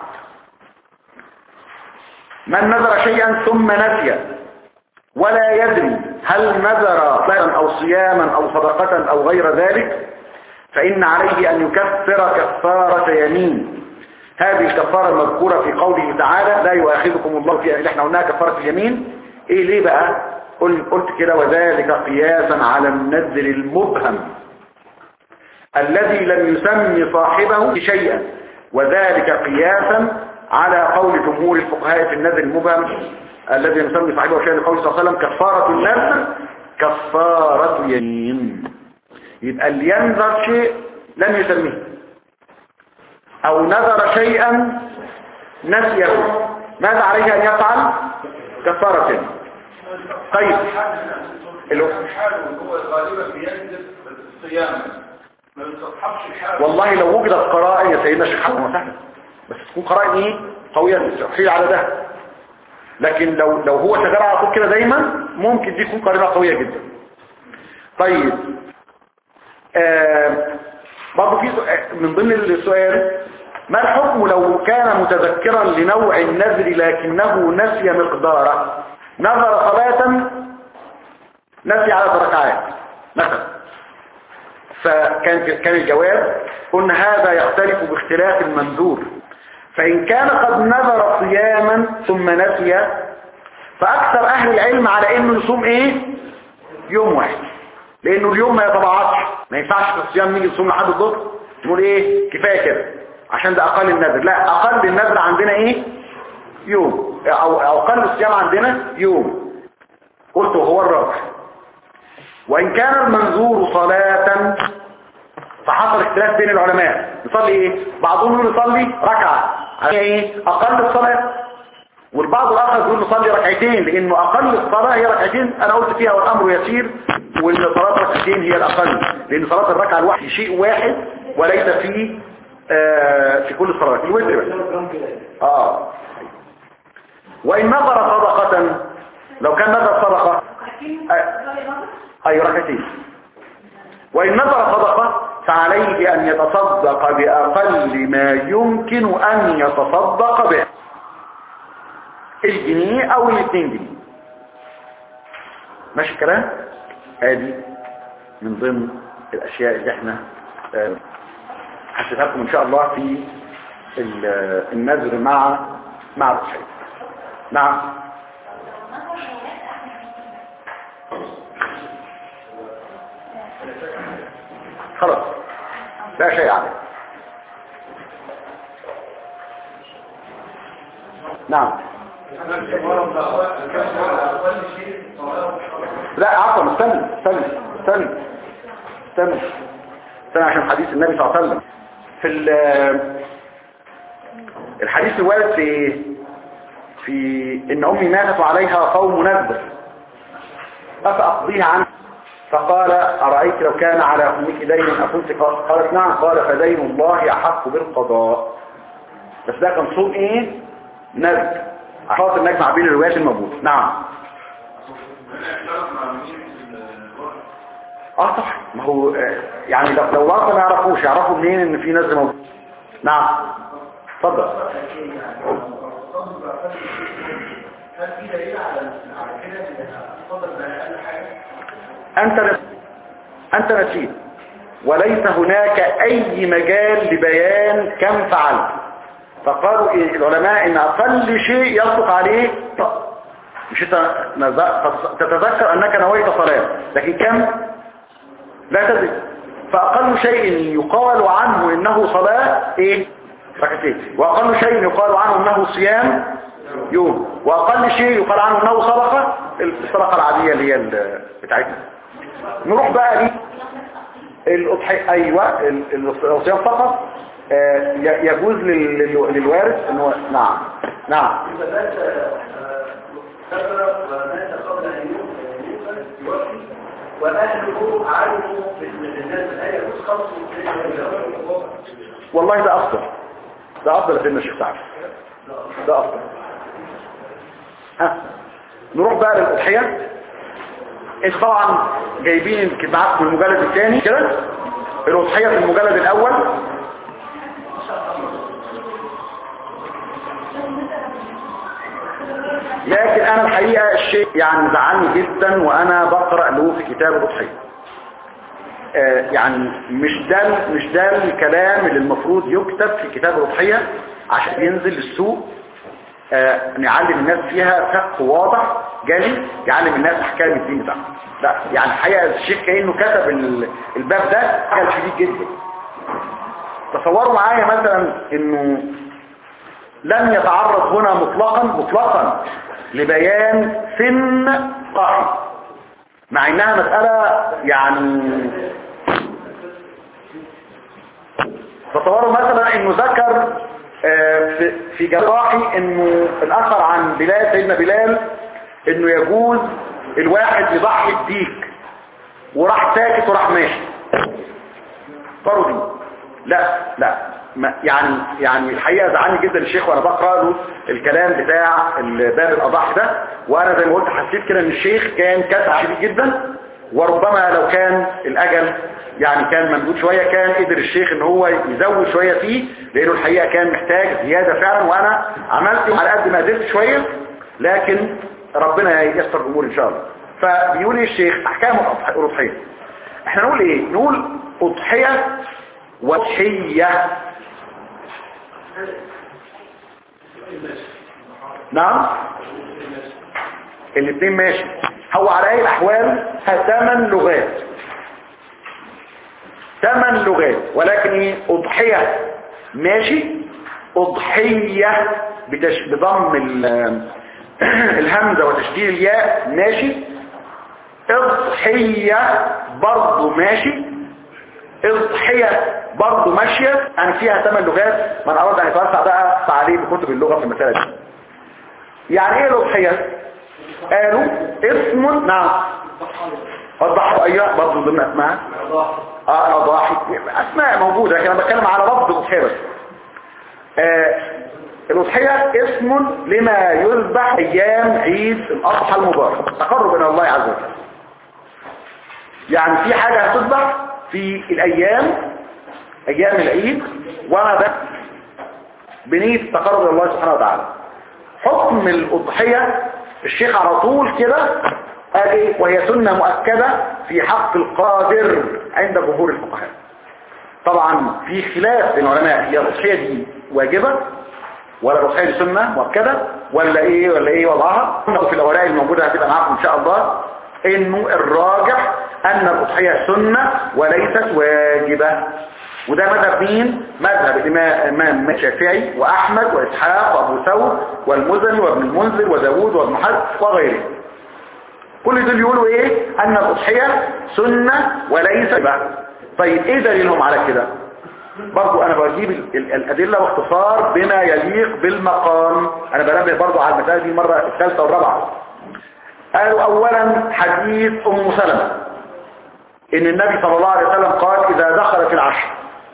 من نذر شيئا ثم نسي ولا يدري هل نذر صلاة او صياما او صدقة او غير ذلك فإن عليه أن يكفر كفارة يمين هذه الكفارة المذكورة في قوله تعالى لا يؤاخذكم الله في اللي احنا قلناها كفارة اليمين ايه ليه بقى قل- قلت كده وذلك قياسا على النذر المبهم الذي لم يسمي صاحبه شيئا وذلك قياسا على قول جمهور الفقهاء في النذر المبهم الذي لم يسمي صاحبه شيئا لقول صلى الله عليه وسلم كفارة النذر كفارة يمين يبقى اللي ينذر شيء لم يسميه او نذر شيئا نسيه ماذا عليه ان يفعل كفارة يمين. طيب اللي هو- الحال هو غالبا بيكذب صياما ما بيستصحبش الحال والله لو وجدت قرائن يا سيدنا الشيخ حسن وسهلا بس تكون قرائن ايه قوية تحيل على ده لكن لو لو هو شغال على طول كده دايما ممكن دي تكون قرينه قوية جدا طيب آه برضه في سؤال- من ضمن السؤال ما الحكم لو كان متذكرا لنوع النذر لكنه نسي مقداره نذر صلاة نسي على ركعات مثلا فكان كان الجواب قلنا هذا يختلف باختلاف المنذور فإن كان قد نذر صياما ثم نسي فأكثر أهل العلم على إنه يصوم إيه يوم واحد لأنه اليوم ما يتبعضش ما ينفعش في الصيام نيجي نصوم لحد الظهر نقول إيه كفاية كده عشان ده أقل النذر لا أقل النذر عندنا إيه يوم أو أو أقل الصيام عندنا يوم قلت وهو الرابع وإن كان المنذور صلاة فحصل اختلاف بين العلماء يصلي ايه بعضهم يقول يصلي ركعة عشان ايه اقل الصلاة والبعض الاخر يقول يصلي ركعتين لانه اقل الصلاة هي ركعتين انا قلت فيها والامر يسير وان صلاة ركعتين هي الاقل لان صلاة الركعة الواحد شيء واحد وليس في آه في كل الصلوات الوتر بس اه وان نظر صدقة لو كان نظر صدقة اي ركعتين وإن نظر صدقة فعليه أن يتصدق بأقل ما يمكن أن يتصدق به الجنيه أو الاثنين جنيه ماشي الكلام ادي من ضمن الأشياء اللي احنا آه، هسيبها لكم إن شاء الله في ال- النذر مع مع الصحيح نعم خلاص لا شيء عليه نعم لا عفوا استنى استنى استنى استنى استنى عشان حديث النبي صلى الله عليه وسلم في ال- الحديث الوارد في في ان امي ماتت وعليها قوم نذر افاقضيها عنها فقال أرأيت لو كان على أمك دين أكنت قا- قالت نعم قال فدين الله أحق بالقضاء بس ده كان صوم إيه نذر عشان نجمع بين الروايات الموجودة نعم اه صح ما هو آه، يعني لو لو اصلا ما يعرفوش يعرفوا منين ان في نذر موجود نعم اتفضل هل في دليل على على كده ان الفضل ده اقل حاجه؟ أنت نسيت أنت نسيت وليس هناك أي مجال لبيان كم فعلت فقالوا إيه العلماء إن أقل شيء يصدق عليه مش أنت نز- تتذكر أنك نويت صلاة لكن كم لا تدري فأقل شيء يقال عنه إنه صلاة إيه ركعتين وأقل شيء يقال عنه إنه صيام يوم وأقل شيء يقال عنه إنه صدقة الصدقة العادية اللي هي ال- بتاعتنا نروح بقى ليه الأضحية أيوة ال- ال- الصيام فقط آه، ي- يجوز لل- لل- للوارث إنه نعم نعم إذا مات كثر ومات قبل أن يوفى يوفي وأهله علموا بالناس هل يجوز خمس والله ده أفضل ده أفضل سيدنا الشيخ سعد ده أفضل ها نروح بقى للأضحية انت طبعا جايبين معاكم المجلد الثاني كده الأضحية في المجلد الأول لكن أنا الحقيقة الشيء يعني زعلني جدا وأنا بقرأ له في كتاب الأضحية آه، يعني مش ده مش ده الكلام اللي المفروض يكتب في كتاب الأضحية عشان ينزل السوق آه، نعلم الناس فيها فقه واضح جالي يعلم الناس احكام الدين بتاعهم لا يعني الحقيقه الشيخ كانه كتب ال- الباب ده حاجه شديد جدا تصوروا معايا مثلا انه لم يتعرض هنا مطلقا مطلقا لبيان سن قاحي مع انها مسألة يعني تصوروا مثلا انه ذكر آه، في- في جراحي انه الاثر عن بلال سيدنا بلال انه يجوز الواحد يضحي الديك وراح ساكت وراح ماشي فرضي لا لا ما يعني يعني الحقيقه زعلني جدا الشيخ وانا بقرا له الكلام بتاع باب الاضاحي ده وانا زي ما قلت حسيت كده ان الشيخ كان كسع شديد جدا وربما لو كان الاجل يعني كان ممدود شويه كان قدر الشيخ ان هو يزود شويه فيه لانه الحقيقه كان محتاج زياده فعلا وانا عملت على قد ما قدرت شويه لكن ربنا ييسر الامور ان شاء الله فبيقول ايه الشيخ احكام الاضحيه احنا نقول ايه نقول اضحيه وضحيه نعم الاثنين ماشي هو على اي الاحوال ثمان لغات ثمان لغات ولكن ايه اضحيه ماشي اضحيه بتش... بضم ال- الهمزه وتشديد الياء ماشي اضحيه برضه ماشي اضحيه برضه ماشيه يعني فيها ثمان لغات من اراد ان يتوسع بقى فعليه بكتب اللغه في المساله دي يعني ايه الاضحيه قالوا اسم نعم الضحايا برضه ضمن اسمها اه الاضاحي اسماء موجوده لكن انا بتكلم على لفظ الاضحيه بس آه الاضحيه اسم لما يذبح ايام عيد الاضحى المبارك تقرب الى الله عز وجل يعني في حاجه هتذبح في الايام ايام العيد وهذا بنيه التقرب الى الله سبحانه وتعالى حكم الأضحية الشيخ على طول كده قال ايه وهي سنة مؤكدة في حق القادر عند جمهور الفقهاء طبعا في خلاف بين العلماء هي الأضحية دي واجبة ولا الأضحية دي سنة مؤكدة ولا ايه ولا ايه وضعها في الأوراق الموجودة هتبقى معاكم ان شاء الله انه الراجح ان الأضحية سنة وليست واجبة وده مذهب مين مذهب الامام الشافعي واحمد واسحاق وابو ثور والمزني وابن المنذر وداوود وابن حزم وغيره كل دول يقولوا ايه ان الاضحيه سنه وليس بقى طيب ايه دليلهم على كده برضو انا بجيب ال- ال- الادله باختصار بما يليق بالمقام انا بنبه برضو على المساله دي المره الثالثه والرابعه قالوا اولا حديث ام سلمة ان النبي صلى الله عليه وسلم قال اذا دخلت العشر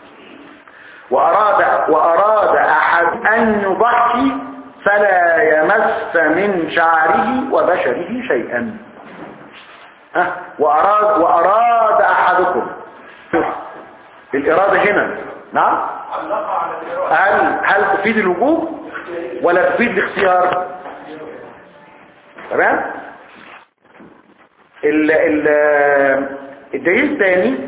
واراد واراد احد ان يضحي فلا يمس من شعره وبشره شيئا ها واراد واراد احدكم الاراده هنا نعم هل هل تفيد الوجوب ولا تفيد الاختيار تمام ال ال الدليل الثاني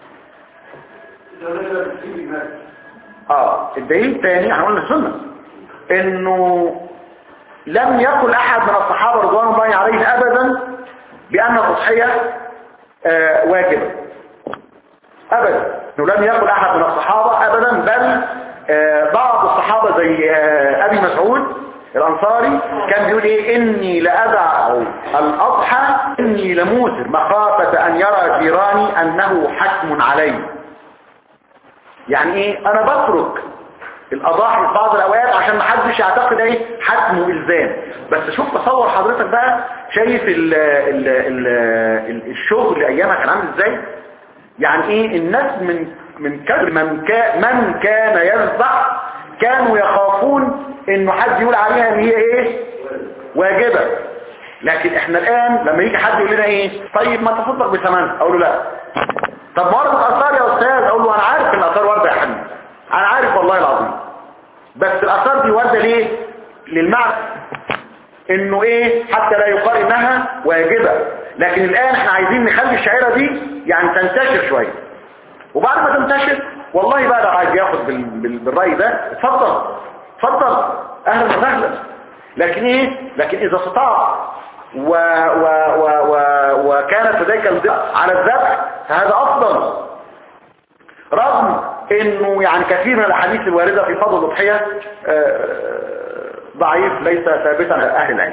اه الدليل الثاني احنا قلنا السنه انه لم يقل احد من الصحابه رضوان الله عليهم ابدا بان الاضحيه آه واجبه ابدا انه لم يقل احد من الصحابه ابدا بل آه بعض الصحابه زي آه ابي مسعود الانصاري كان بيقول ايه اني لادع الاضحى اني لموسر مخافه ان يرى جيراني انه حكم علي يعني ايه انا بترك الاضاحي في بعض الاوقات عشان ما حدش يعتقد ايه حتم والزام بس شوف تصور حضرتك بقى شايف ال ال ال ال الشغل ايامها كان عامل ازاي يعني ايه الناس من من كثر من كان من كان يذبح كانوا يخافون انه حد يقول عليها ان هي ايه واجبة لكن احنا الان لما يجي حد يقول لنا ايه طيب ما تصدق بثمن اقول له لا طب وردت اثار يا استاذ اقول له انا عارف ان الاثار وارده يا حبيبي انا عارف والله العظيم بس الاثار دي وارده ليه للمعنى انه ايه حتى لا يقال انها واجبة لكن الان احنا عايزين نخلي الشعيرة دي يعني تنتشر شوية وبعد ما تنتشر والله بقى لو عايز ياخد بال... بال... بالرأي ده اتفضل اتفضل اهلا وسهلا لكن ايه لكن اذا استطاع و... و... و... و... وكانت لديك الضغط على الذبح فهذا افضل رغم انه يعني كثير من الاحاديث الواردة في فضل الاضحية آه، ضعيف ليس ثابتا على اهل العلم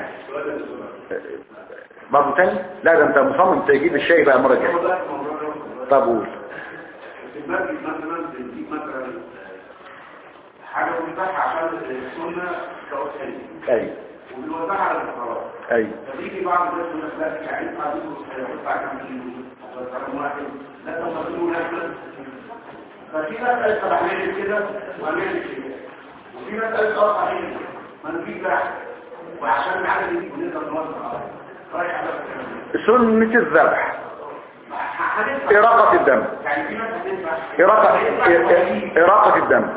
برضه تاني لا ده انت مصمم تجيب الشاي بقى المره الجايه طب قول المسجد مثلا بنجيب مثلا حاجة بنفتحها عشان السنة كأساسية ايوه وبنوزعها على الفقراء ايوه فبيجي بعض الناس يقول لك لا يعني انت عايزين يدفع كام كيلو ولا كام واحد لا تفصلوا نفسك ففي ناس قالت طب اعمل كده واعمل كده وفي ناس قالت اه صحيح ما نجيب بقى وعشان العدد يجي بنقدر نوزع رايح على الكلام سنة الذبح هندفع إراقة الدم يعني في ناس هتدفع إراقة إراقة الدم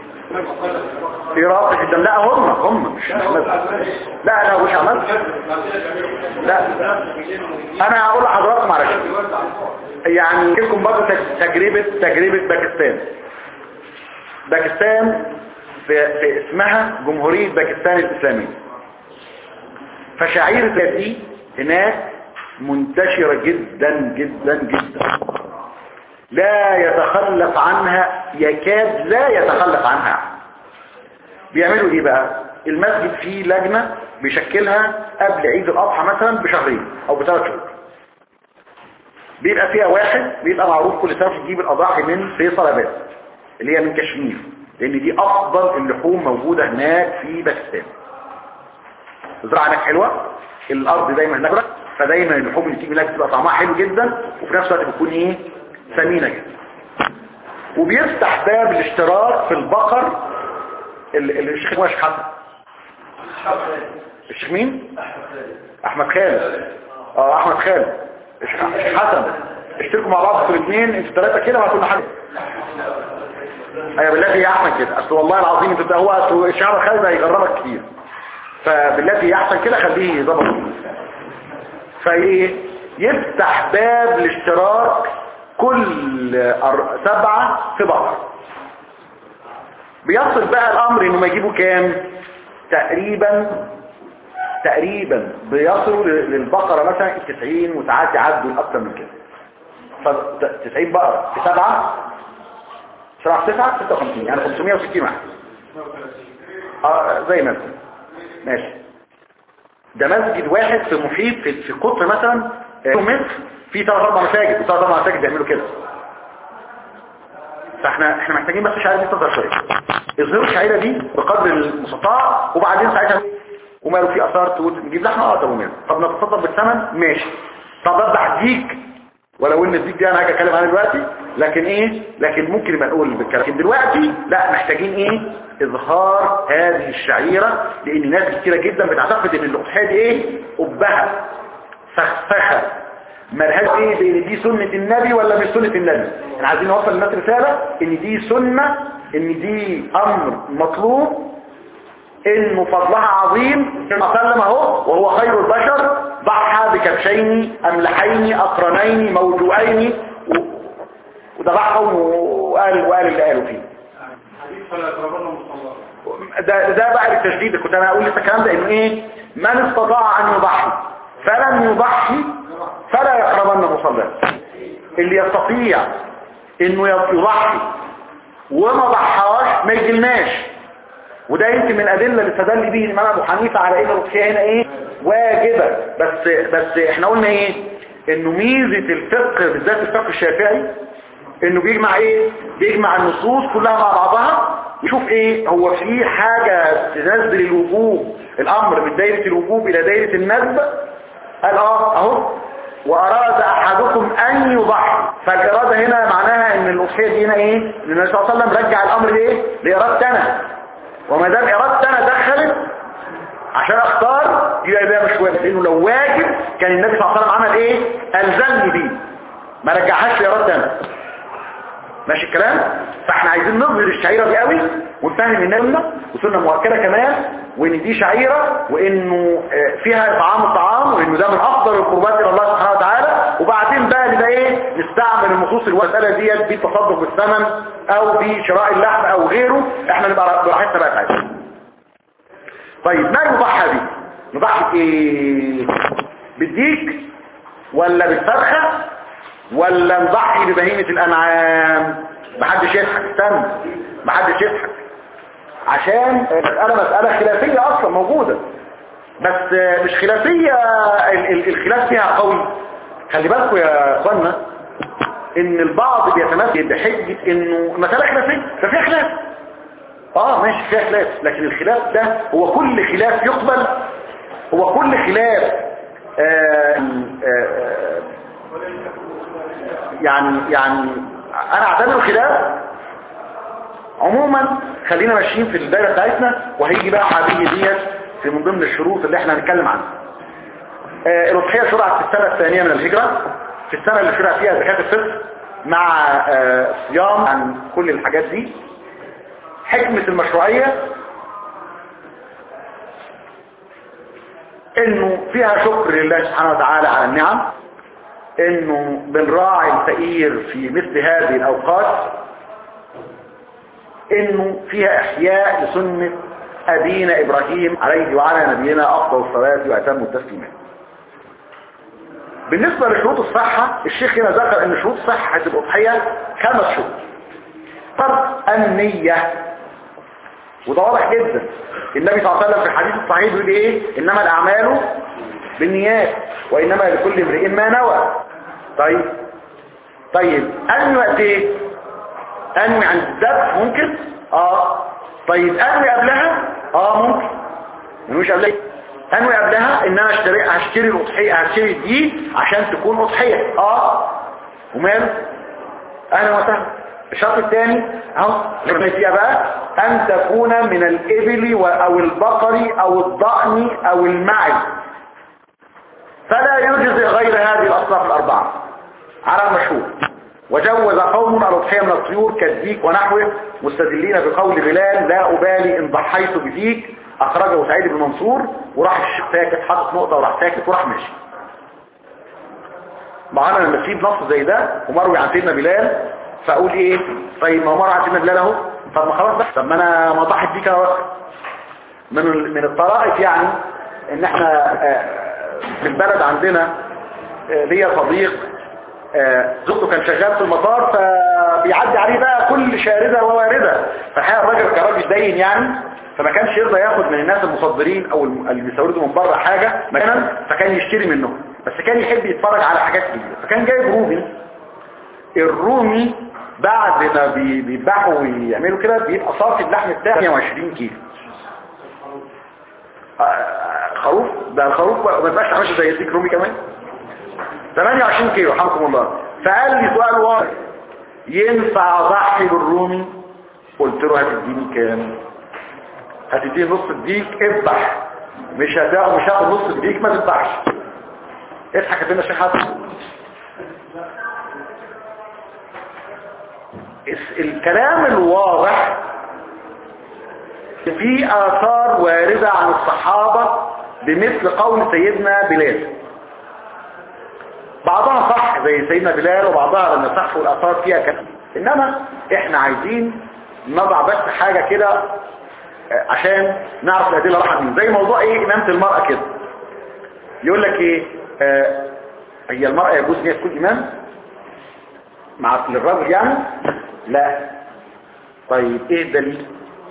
إراقة الدم لا هم هم مش أحمد لا لا مش أحمد لا أنا هقول لحضراتكم على شيء يعني لكم برضه تج- تجربة تجربة باكستان باكستان في, في اسمها جمهورية باكستان الإسلامية فشعيرة دي هناك منتشرة جدا جدا جدا لا يتخلف عنها يكاد لا يتخلف عنها بيعملوا ايه بقى المسجد فيه لجنة بيشكلها قبل عيد الأضحى مثلا بشهرين أو بثلاث شهور بيبقى فيها واحد بيبقى معروف كل سنة تجيب الأضاحي من فيصل أباد اللي هي من كشمير لأن دي أفضل اللحوم موجودة هناك في باكستان الزراعة هناك حلوة الأرض دايما هناك رطبة، فدايما اللحوم اللي تيجي هناك بتبقى طعمها حلو جدا وفي نفس الوقت بتكون ايه ثمينة جدا وبيفتح باب الاشتراك في البقر ال- ال- الشيخ هو الشيخ حسن الشيخ مين احمد خالد اه احمد خالد الشيخ الشيخ حسن اشتركوا مع بعض انتوا الاثنين انتوا ثلاثه كده وهتكونوا حاجه ايوه بالله يا احمد كده اصل والله العظيم انت هو أصل الشعب خالد هيغرمك كتير فبالله يا احسن كده خليه يظبط فايه يفتح باب الاشتراك كل أر- سبعة في بقر بيصل بقى الامر انه ما يجيبوا كام تقريبا تقريبا بيصلوا ل- للبقرة مثلا 90 وساعات يعدوا اكتر من كده ف 90 بقرة في سبعة سبعة في تسعة 56 يعني 560 واحد اه زي ما يكون. ماشي ده مسجد واحد في محيط في, في قطر مثلا آه، متر في ثلاث اربع مساجد وثلاث اربع مساجد بيعملوا كده فاحنا احنا محتاجين بس الشعيره دي تظهر شويه اظهروا الشعيره دي بقدر المستطاع وبعدين ساعتها وماله في اثار تقول نجيب لحمه اه طب وماله طب نتصدق بالثمن ماشي طب اذبح ديك ولو ان الديك دي انا هاجي اتكلم عنها دلوقتي لكن ايه لكن ممكن يبقى نقول بالكلام لكن دلوقتي لا محتاجين ايه اظهار هذه الشعيره لان ناس كتيره جدا بتعتقد ان الاضحيه دي ايه قبها فخفخه ملهاش ايه بان دي سنة النبي ولا مش سنة النبي احنا عايزين نوصل للناس رسالة ان دي سنة ان دي امر مطلوب انه فضلها عظيم كما سلم اهو وهو خير البشر ضحى بكبشين املحين اقرنين موجوعين و- وذبحهم وقال وقال اللي قالوا فيه حديث فلا يقربن مصلى ده, ده بقى التشديد كنت انا اقول لسه الكلام ده انه ايه من استطاع ان يضحي فلم يضحي فلا يقربن مصلاه اللي يستطيع انه يضحي وما ضحاش ما يجلناش وده يمكن من الادله اللي استدل به الامام ابو حنيفه على ان الاضحيه هنا ايه واجبه بس بس احنا قلنا ايه انه ميزه الفقه بالذات الفقه الشافعي انه بيجمع ايه بيجمع النصوص كلها مع بعضها يشوف ايه هو في حاجة تنزل الوجوب الامر من دايرة الوجوب الى دايرة الندب قال اه اهو واراد احدكم ان يضحي فالارادة هنا معناها ان الاضحية دي هنا ايه ان النبي صلى الله عليه وسلم رجع الامر لايه لارادتنا وما دام ارادتنا دخلت عشان اختار يبقى ده مش واجب لانه لو واجب كان النبي صلى الله عليه وسلم عمل ايه الزمني بيه ما رجعهاش لإرادة انا ماشي الكلام فاحنا عايزين نظهر الشعيرة دي قوي ونفهم ان سنة وسنة مؤكدة كمان وان دي شعيرة وانه آه، فيها اطعام الطعام وانه ده من افضل القربات الى الله سبحانه وتعالى وبعدين بقى نبقى ايه نستعمل النصوص المسألة ديت بالتصدق بالثمن او بشراء اللحم او غيره احنا نبقى براحتنا بقى ساعتها طيب ما يضحى به نضحي بايه بالديك ولا بالفرخة ولا نضحي ببهيمة الانعام محدش يضحك استنى محدش يضحك عشان المسألة مسألة خلافية اصلا موجودة بس مش خلافية ال- ال- الخلاف فيها قوي خلي بالكم يا اخوانا ان البعض بيتمثل بحجة انه مسألة خلافية ففيها خلاف اه ماشي فيها خلاف لكن الخلاف ده هو كل خلاف يقبل هو كل خلاف آه آه يعني يعني انا اعتبره خلاف عموما خلينا ماشيين في الدائرة بتاعتنا وهيجي بقى هذه ديت في من ضمن الشروط اللي احنا هنتكلم عنها آه الأضحية شرعت في السنة الثانية من الهجرة في السنة اللي شرع فيها زكاة الفطر مع آه صيام عن كل الحاجات دي حكمة المشروعية انه فيها شكر لله سبحانه وتعالى على النعم انه بنراعي الفقير في مثل هذه الاوقات انه فيها احياء لسنة ابينا ابراهيم عليه وعلى نبينا افضل الصلاة واتم التسليمات بالنسبة لشروط الصحة الشيخ هنا ذكر ان شروط صحة الاضحية خمس شروط طب النية وده واضح جدا النبي صلى الله عليه وسلم في الحديث الصحيح بيقول ايه انما الاعمال بالنيات وانما لكل امرئ ما نوى طيب طيب انوي وقت ايه انوي عند الذبح ممكن اه طيب انوي قبلها اه ممكن مش قبلها انوي قبلها ان انا اشتري هشتري الاضحيه هشتري دي عشان تكون اضحيه اه وماله اهلا وسهلا الشرط الثاني اهو اللي فيها بقى ان تكون من الابل و- او البقر او الضأن او المعز فلا يجزئ غير هذه الاصناف الاربعه على المشهور وجوز قوم الاضحيه من الطيور كالديك ونحوه مستدلين بقول بلال لا ابالي ان ضحيت بديك اخرجه سعيد بن منصور وراح الشيخ ساكت حاطط نقطه وراح ساكت وراح ماشي معانا لما تسيب نص زي ده ومروي عن سيدنا بلال فاقول ايه طيب ما هو مروي عن سيدنا بلال اهو طب ما خلاص بقى طب ما انا ما ضحت بيك اهو من ال- من الطرائف يعني ان احنا آه، في البلد عندنا آه، ليا صديق آه، زوجته كان شغال في المطار فبيعدي عليه بقى كل شاردة وواردة فالحقيقة الراجل كان راجل دين يعني فما كانش يرضى ياخد من الناس المصدرين او الم- اللي بيستوردوا من بره حاجة مكانا فكان يشتري منهم بس كان يحب يتفرج على حاجات كتير فكان جايب رومي الرومي بعد ما بي- بيذبحوا ويعملوا كده بيبقى صافي اللحم بتاعه 120 كيلو آه، خروف ده الخروف ما يبقاش عامل زي الديك رومي كمان 28 كيلو حمكم الله فقال لي سؤال واضح ينفع اضحي بالرومي قلت له هتديني كام هتديني نص الديك اذبح مش هتاخد مش هاخد نص الديك ما تذبحش اضحك يا سيدنا الشيخ حسن الس- الكلام الواضح في آثار واردة عن الصحابة بمثل قول سيدنا بلال بعضها صح زي سيدنا بلال وبعضها لم يصح والآثار فيها كلام إنما إحنا عايزين نضع بس حاجة كده آه، عشان نعرف الأدلة راحت من زي موضوع إيه إمامة المرأة كده يقول لك إيه آه، هي المرأة يجوز ان هي تكون إمام مع للرجل يعني لا طيب إيه الدليل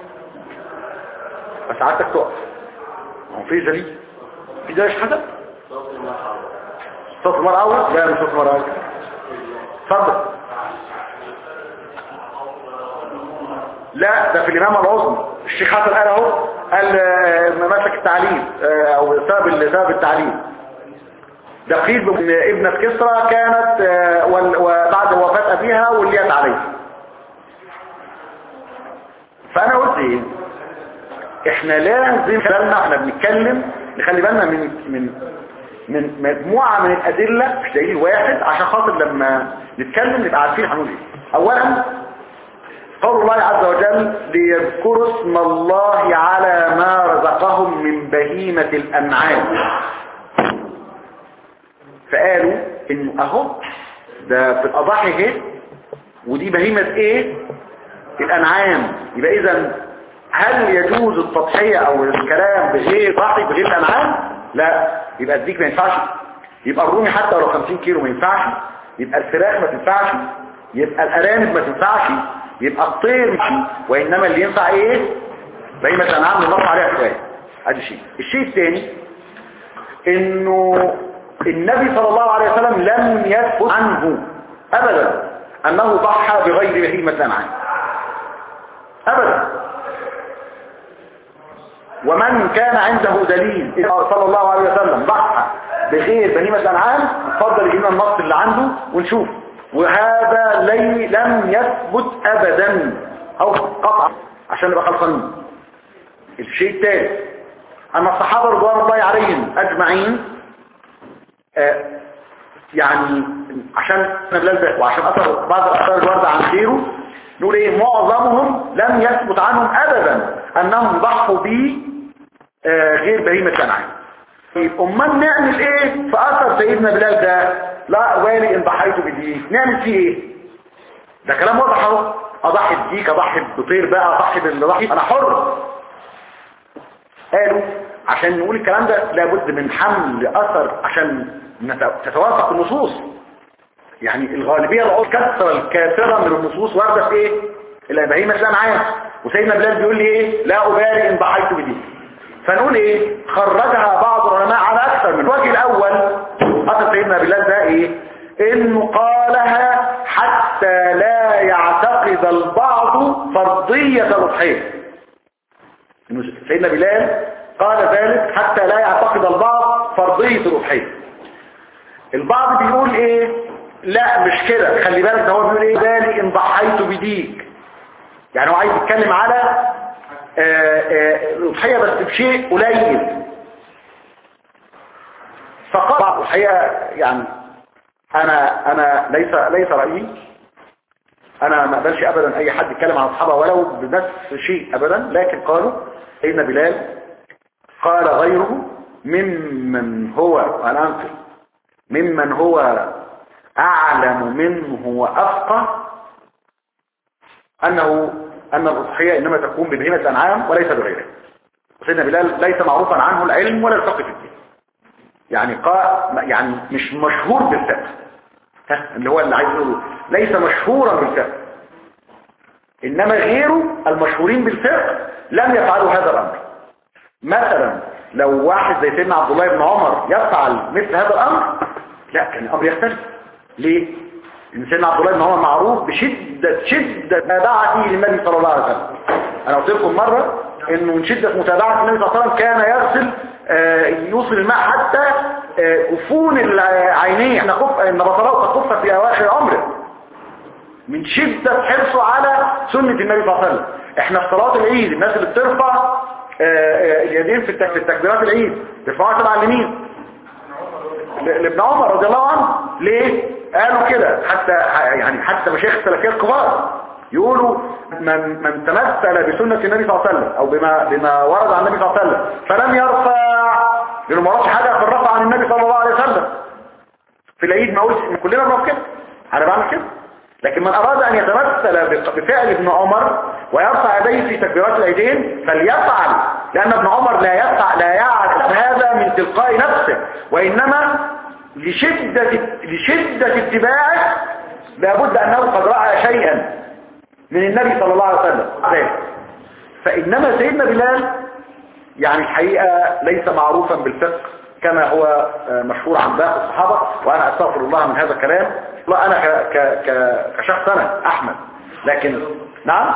فساعتك تقف هو في دليل في دليل حسب صوت المرأة أول لا مش صوت المرأة أول اتفضل لا ده في الإمامة العظمى الشيخ حسن قال اهو قال آه، مسك التعليم آه، أو سبب سبب التعليم ده قيل بأن ابنة كسرى كانت آه، وال- وبعد وفاة أبيها وليت عليه فأنا قلت إيه احنا لازم خلالنا احنا بنتكلم نخلي بالنا من من من مجموعة من الأدلة مش دليل واحد عشان خاطر لما نتكلم نبقى عارفين هنقول ايه أولا قول الله عز وجل ليذكروا اسم الله على ما رزقهم من بهيمة الأنعام فقالوا انه اهو ده في الأضاحي اهي ودي بهيمة ايه الأنعام يبقى إذا هل يجوز التضحية أو الكلام بغير ضحي بغير الأنعام لا يبقى الديك ما ينفعش يبقى الرومي حتى لو 50 كيلو ما ينفعش يبقى الفراخ ما تنفعش يبقى الأرانب ما تنفعش يبقى الطير مش وإنما اللي ينفع إيه بهيمة الأنعام نضغط عليها شوية ادي شيء الشيء الثاني انه النبي صلى الله عليه وسلم لم يثبت عنه ابدا انه ضحى بغير بهيمة الانعام ابدا ومن كان عنده دليل صلى الله عليه وسلم ضحى بغير بهيمة الانعام اتفضل يجينا النص اللي عنده ونشوف وهذا لي لم يثبت ابدا او قطعا عشان نبقى خلصانين الشيء الثالث أن الصحابة رضوان الله عليهم أجمعين آه يعني عشان نبلال وعشان أثر بعض الأثار الواردة عن غيره نقول إيه معظمهم لم يثبت عنهم أبدا أنهم ضحوا به آه غير بهيمة الأنعام طيب أمال نعمل إيه في أثر سيدنا بلال ده لا والي إن ضحيته بديك نعمل فيه إيه ده كلام واضح اهو أضحي بديك أضحي بطير بقى أضحي باللي ضحي أنا حر قالوا عشان نقول الكلام ده لابد من حمل اثر عشان تتوافق النصوص يعني الغالبية العظمى الكثرة الكافرة من النصوص واردة في ايه الابهيمة لا معايا وسيدنا بلال بيقول لي ايه لا ابالي ان ضحيت بدي فنقول ايه خرجها بعض العلماء على اكثر من الوجه الاول اثر سيدنا بلال ده ايه انه قالها حتى لا يعتقد البعض فرضية الاضحيه إنه سيدنا بلال قال ذلك حتى لا يعتقد البعض فرضية الأضحية البعض بيقول ايه لا مش كده خلي بالك ده هو بيقول ايه بالي ان ضحيت بديك يعني هو عايز يتكلم على الأضحية بس بشيء قليل فقط الحقيقة يعني انا انا ليس ليس رأيي انا ما اقبلش ابدا اي حد يتكلم عن الصحابة ولو بنفس شيء ابدا لكن قالوا سيدنا بلال قال غيره ممن هو انا انقل ممن هو اعلم منه وافقه انه ان الاضحية انما تكون ببهيمة الانعام وليس بغيرها سيدنا بلال ليس معروفا عنه العلم ولا الفقه في الدين يعني قا يعني مش مشهور بالفقه اللي هو اللي عايز يقوله ليس مشهورا بالفقه انما غيره المشهورين بالفقه لم يفعلوا هذا الامر مثلا لو واحد زي سيدنا عبد الله بن عمر يفعل مثل هذا الامر لا كان الامر يختلف ليه ان سيدنا عبد الله بن عمر معروف بشدة شدة متابعته للنبي صلى الله عليه وسلم انا قلت لكم مرة انه من شدة متابعة النبي صلى الله عليه وسلم كان يغسل آه يوصل الماء حتى أفون آه العينين احنا خف ان بصرات تخف في اواخر عمره من شدة حرصه على سنة النبي صلى الله عليه وسلم احنا في صلاة العيد الناس اللي بترفع آه اليدين في التكبيرات العيد بيرفعوها تبع لمين لابن عمر رضي الله عنه ليه قالوا كده حتى يعني حتى مشايخ السلفيه الكبار يقولوا من من تمثل بسنة النبي صلى الله عليه وسلم او بما بما ورد عن النبي صلى الله عليه وسلم فلم يرفع لانه ما وردش حاجه في الرفع عن النبي صلى الله عليه وسلم في العيد ما قلتش كلنا بنقف كده انا بعمل كده لكن من اراد ان يتمثل بفعل ابن عمر ويرفع يديه في تكبيرات العيدين فليفعل لان ابن عمر لا يفعل لا يعرف هذا من تلقاء نفسه وانما لشدة لشدة اتباعه لابد انه قد رأى شيئا من النبي صلى الله عليه وسلم فانما سيدنا بلال يعني الحقيقة ليس معروفا بالفقه كما هو مشهور عن باقي الصحابة وانا استغفر الله من هذا الكلام لا انا ك ك ك كشخص انا احمد لكن نعم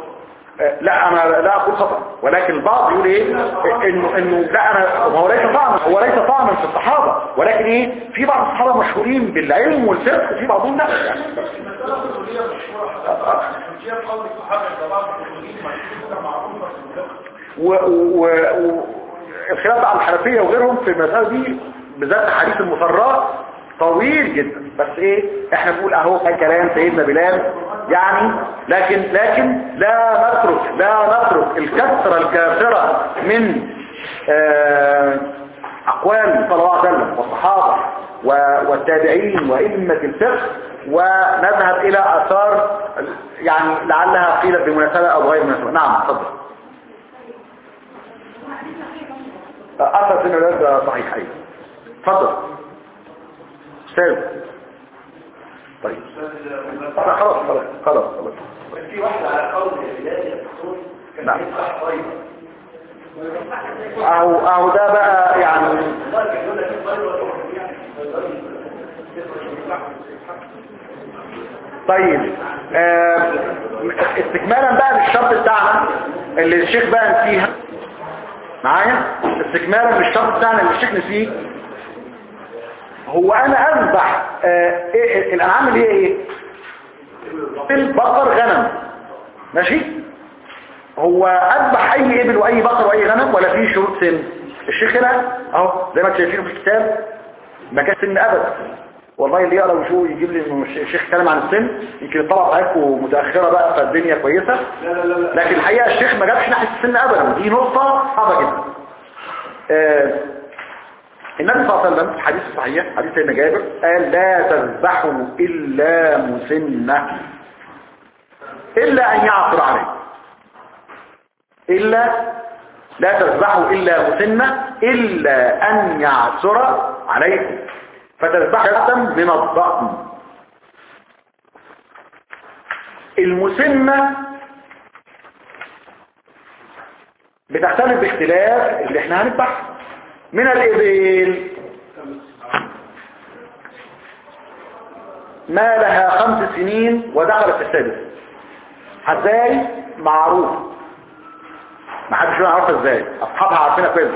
لا انا لا اقول خطأ ولكن البعض يقول ايه انه انه لا انا هو ليس طعما هو ليس طعما في الصحابة ولكن ايه في بعض الصحابة مشهورين بالعلم والفقه في بعضهم لا يعني المسألة الأصولية مشهورة حضرتك فيها قول الصحابة إن بعض المسلمين معروفة في الفقه و- و- و- الخلاف عن الحنفية وغيرهم في المسألة دي بالذات حديث المفرات طويل جدا بس ايه احنا بنقول اهو كان كلام سيدنا بلال يعني لكن لكن لا نترك لا نترك الكثرة الكافرة من آه، اقوال صلى الله عليه وسلم والصحابة و- والتابعين وائمة الفقه ونذهب الى اثار يعني لعلها قيلت بمناسبة او بغير مناسبة نعم تفضل اثر سنة ده صحيح ايوه اتفضل استاذ طيب خلاص خلاص خلاص خلاص خلاص في واحدة على قول بلاد الدكتور كان نعم. بيطلع طيب اهو اهو ده بقى يعني والله كان يقول لك طيب ولا يعني طيب آه، استكمالا بقى للشرط بتاعنا اللي الشيخ بقى نسيها معايا استكمالا للشرط بتاعنا اللي الشيخ نسيه هو انا اذبح آه، إيه الانعام اللي هي ايه البقر غنم ماشي هو اذبح اي ابل واي بقر واي غنم ولا في شروط سن الشيخ هنا اهو زي ما انتم شايفينه في الكتاب ما كان سن ابدا والله اللي يقرا ويشوف يجيب لي انه الش- الشيخ اتكلم عن السن يمكن الطلعه بتاعتكم متاخره بقى فالدنيا كويسه لا لا لا لا لكن الحقيقه الشيخ ما جابش ناحيه السن ابدا ودي نقطه صعبه جدا آه، النبي صلى الله عليه وسلم في الحديث الصحيح حديث سيدنا جابر قال لا تذبحوا الا مسنه الا ان يعثر عليه إلا لا تذبحوا إلا مسنة إلا أن يعثر عليكم فتذبحوا من الضأن المسنة بتختلف باختلاف اللي احنا هنذبحها من الإبل ما لها خمس سنين ودخلت في السادس ازاي معروف ما حدش يعرفها ازاي اصحابها عارفينها كويس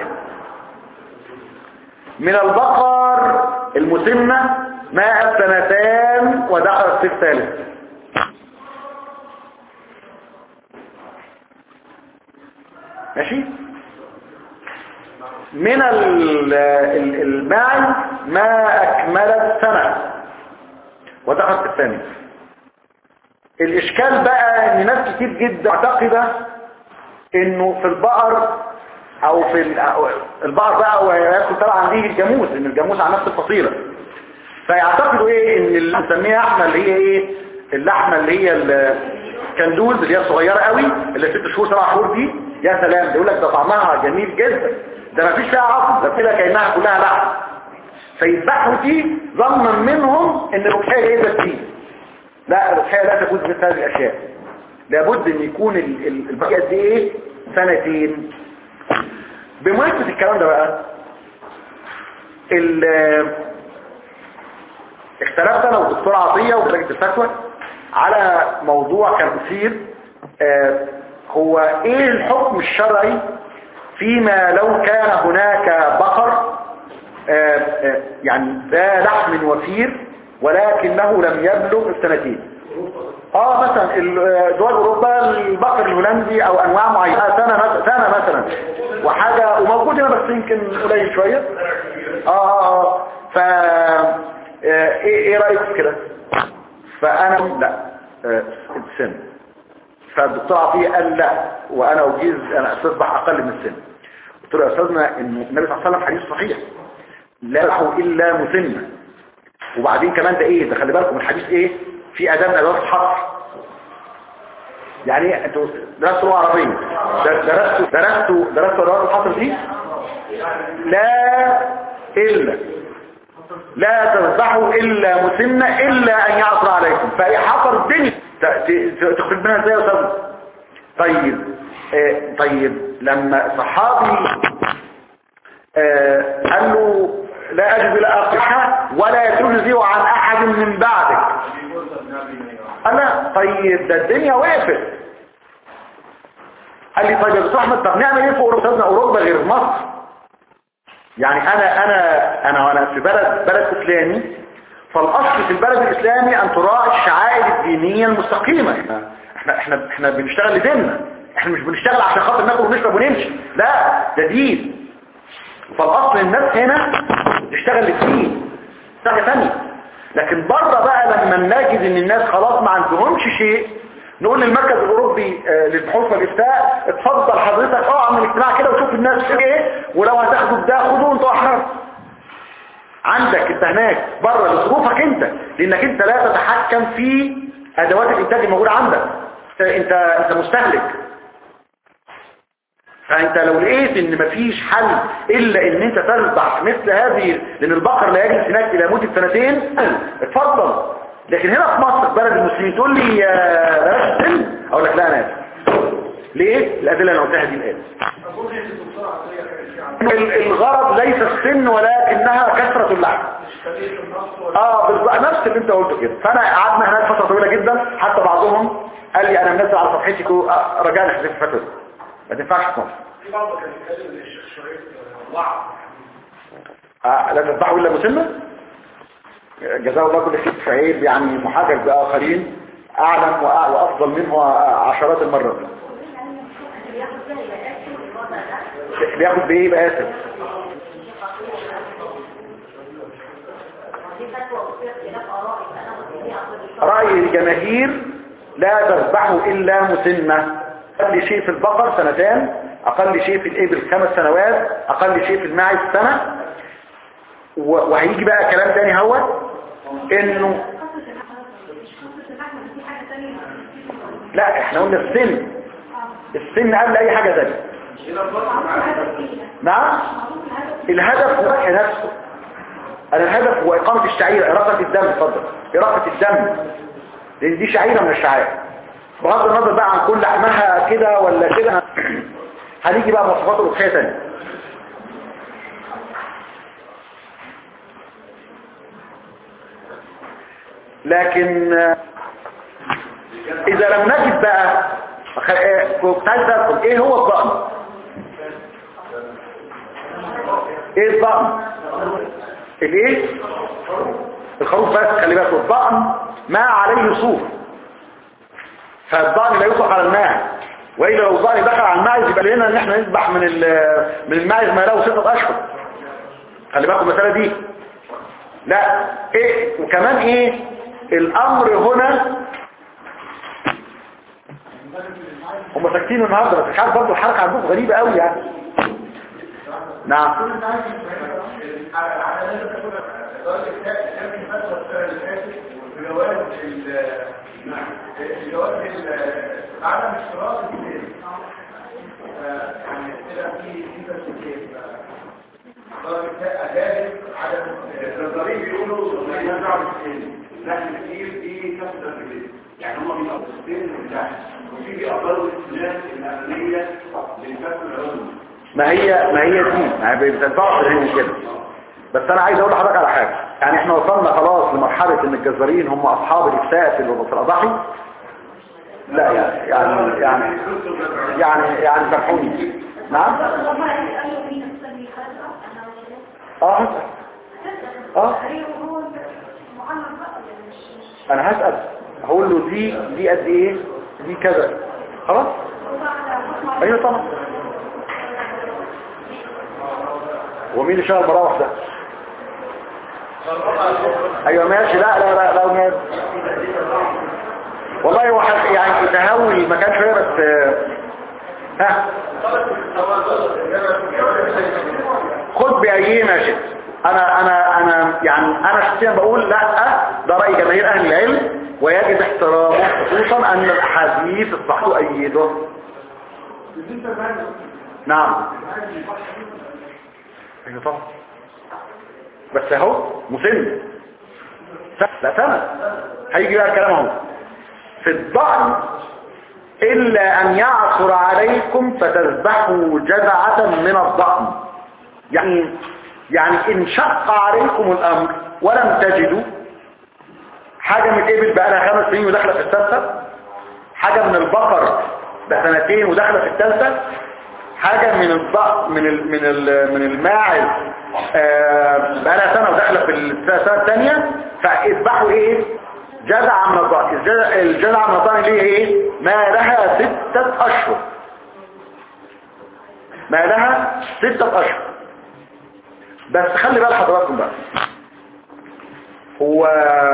من البقر المسنة ماء سنتان ودخلت في الثالث ماشي من ال- ال- الماعز ما اكملت سنة ودخلت في الثاني الاشكال بقى ان ناس كتير جدا معتقده انه في البقر او في ال- أو البقر بقى ويدخل طبعا دي الجاموس ان الجاموس على نفس الفصيلة فيعتقدوا ايه ان اللي بنسميها احنا اللي هي ايه اللحمة اللي هي الكندوز اللي هي صغيرة قوي اللي ست شهور سبع شهور دي يا سلام ده يقول لك ده طعمها جميل جدا ده ما فيش فيها عظم ده كده كأنها كلها لحم فيذبحوا دي ظنا منهم ان الرقية جايزة فيه لا الرقية لا تجوز مثل هذه الاشياء لابد ان يكون ال- ال- البقية قد ايه سنتين بمناسبة الكلام ده بقى ال- اختلفت انا والدكتور عطية ولجنة الفتوى على موضوع كان مثير آه، هو ايه الحكم الشرعي فيما لو كان هناك بقر آه، آه، يعني ذا لحم وفير ولكنه لم يبلغ السنتين اه مثلا ال- دول اوروبا البقر الهولندي او انواع معينه سنه مثلا سنه مثلا وحاجه وموجود هنا بس يمكن قليل شويه اه اه اه ف آه، ايه ايه رايك في كده فانا لا آه، السن فالدكتور عطيه قال لا وانا اجيز انا استصبح اقل من السن قلت له يا استاذنا ان النبي صلى الله عليه وسلم حديث صحيح لا يلحوا الا مسنه وبعدين كمان ده ايه ده خلي بالكم الحديث ايه في اداب من ادوات الحصر يعني ايه انتوا درستوا لغه عربيه در- درستوا درستوا درستوا ادوات الحصر دي لا الا لا تذبحوا الا مسنه الا ان يعصر عليكم فايه حصر الدنيا ت- ت- تخرج منها ازاي يا استاذ طيب آه طيب لما صحابي آه قال له لا أجد لا أصحى ولا تجزي عن أحد من بعدك قال لا طيب ده الدنيا وقفت قال لي طيب يا دكتور احمد طب نعمل ايه في اوروبا اوروبا غير في مصر يعني انا انا انا وانا في بلد بلد اسلامي فالاصل في البلد الاسلامي ان تراعي الشعائر الدينيه المستقيمه احنا احنا احنا, احنا بنشتغل لديننا احنا مش بنشتغل عشان خاطر ناكل ونشرب ونمشي لا ده دين فالاصل الناس هنا تشتغل للدين حاجه ثانيه لكن بره بقى لما نجد ان الناس خلاص ما عندهمش شيء نقول للمركز الاوروبي آه، للبحوث والافتاء اتفضل حضرتك اه اعمل اجتماع كده وشوف الناس في ايه ولو هتاخدوا ده خدوه انتوا احرار عندك انت هناك بره لظروفك انت لانك انت لا تتحكم في ادوات الانتاج الموجوده عندك انت انت, انت مستهلك فانت لو لقيت ان مفيش حل الا ان انت تذبح مثل هذه لان البقر لا يجلس هناك الى مدة سنتين اتفضل لكن هنا في مصر بلد المسلمين تقول لي يا بلاش السن اقول لك لا انا اسف ليه الادله اللي انا قلتها دي الان ال- الغرض ليس السن ولكنها كثرة اللحم اه بالظبط نفس اللي انت قلته كده فانا قعدنا هناك فترة طويلة جدا حتى بعضهم قال لي انا منزل على صفحتي كو- آه، رجعني حديث الفتوى ما تنفعش في مصر في بعض كان يتكلم ان الشيخ شريف وعد آه، لا تذبحوا الا مسنة جزاه الله كل خير فعيب يعني محاجج باخرين اعلم وأ- وافضل منه عشرات المرات بياخد بايه بقى اسف رأي الجماهير لا تذبحوا إلا مسنة أقل شيء في البقر سنتان أقل شيء في الإبل خمس سنوات أقل شيء في الماعز سنة و- وهيجي بقى كلام تاني هو إنه لا احنا قلنا السن السن قبل أي حاجة تانية نعم الهدف هو فتح نفسه أنا الهدف هو إقامة الشعيرة إراقة الدم اتفضل إراقة الدم لأن دي شعيرة من الشعائر بغض النظر بقى عن كل لحمها كده ولا كده هنيجي بقى مواصفات الأضحية تانية لكن آه، إذا لم نجد بقى أخ- آه، كنت عايز أدخل إيه هو الضأن؟ إيه الضأن؟ الإيه؟ الخروف بس خلي بالك الضأن ما عليه صوف فالضأن لا يطلق على الماعز وإلا لو الضأن دخل على الماعز يبقى لنا إن إحنا نذبح من ال- من الماعز ما له ستة أشهر خلي بالكم المسألة دي لا إيه وكمان إيه الأمر هنا هم ساكتين النهارده بس مش عارف برضه الحركة عندهم غريبة قوي يعني نعم عدم اشتراط الكتاب يعني كده في في تسجيل أجانب عدم الضريب بيقولوا ما ينفع بالسن لحم كتير دي كسر الرجل يعني هم بيقضوا السن واللحم وفي بيقضوا الناس الأغنية للكسر العضوي ما هي ما هي دي ما هي بتنفعش الهند كده بس انا عايز اقول لحضرتك على حاجه يعني احنا وصلنا خلاص لمرحله ان الجزارين هم اصحاب الاكفاء في ال- في الاضاحي لا يعني يعني يعني يعني يعني سامحوني نعم اه هسأل اه انا هسأل هقول له دي دي قد ايه دي كذا خلاص ايوه طبعا ومين اللي شغل مراوح ده ايوه ماشي لا لا لا لا ماشي. والله هو حد- يعني تهوي المكان شويه بس آه، ها خد بايهما شئت انا انا انا يعني انا شخصيا بقول لا ده راي جماهير اهل العلم ويجب احترامه خصوصا ان الاحاديث الصح تؤيده نعم ايوه طبعا بس اهو مسن لا سنة هيجي بقى الكلام اهو في الضأن إلا أن يعثر عليكم فتذبحوا جذعة من الضأن يعني يعني إن شق عليكم الأمر ولم تجدوا حاجة من الإبل بقى لها خمس سنين وداخلة في الثالثة حاجة من البقر بقى سنتين وداخلة في الثالثة حاجة من الضأن من ال من ال من الماعز آه، بقى لها سنة وداخلة في السنة الثانية فاذبحوا ايه جزع من الضأن الجزع- الجزع من الضأن اللي هي ايه ما لها ستة اشهر ما لها ستة اشهر بس خلي بال حضراتكم بقى هو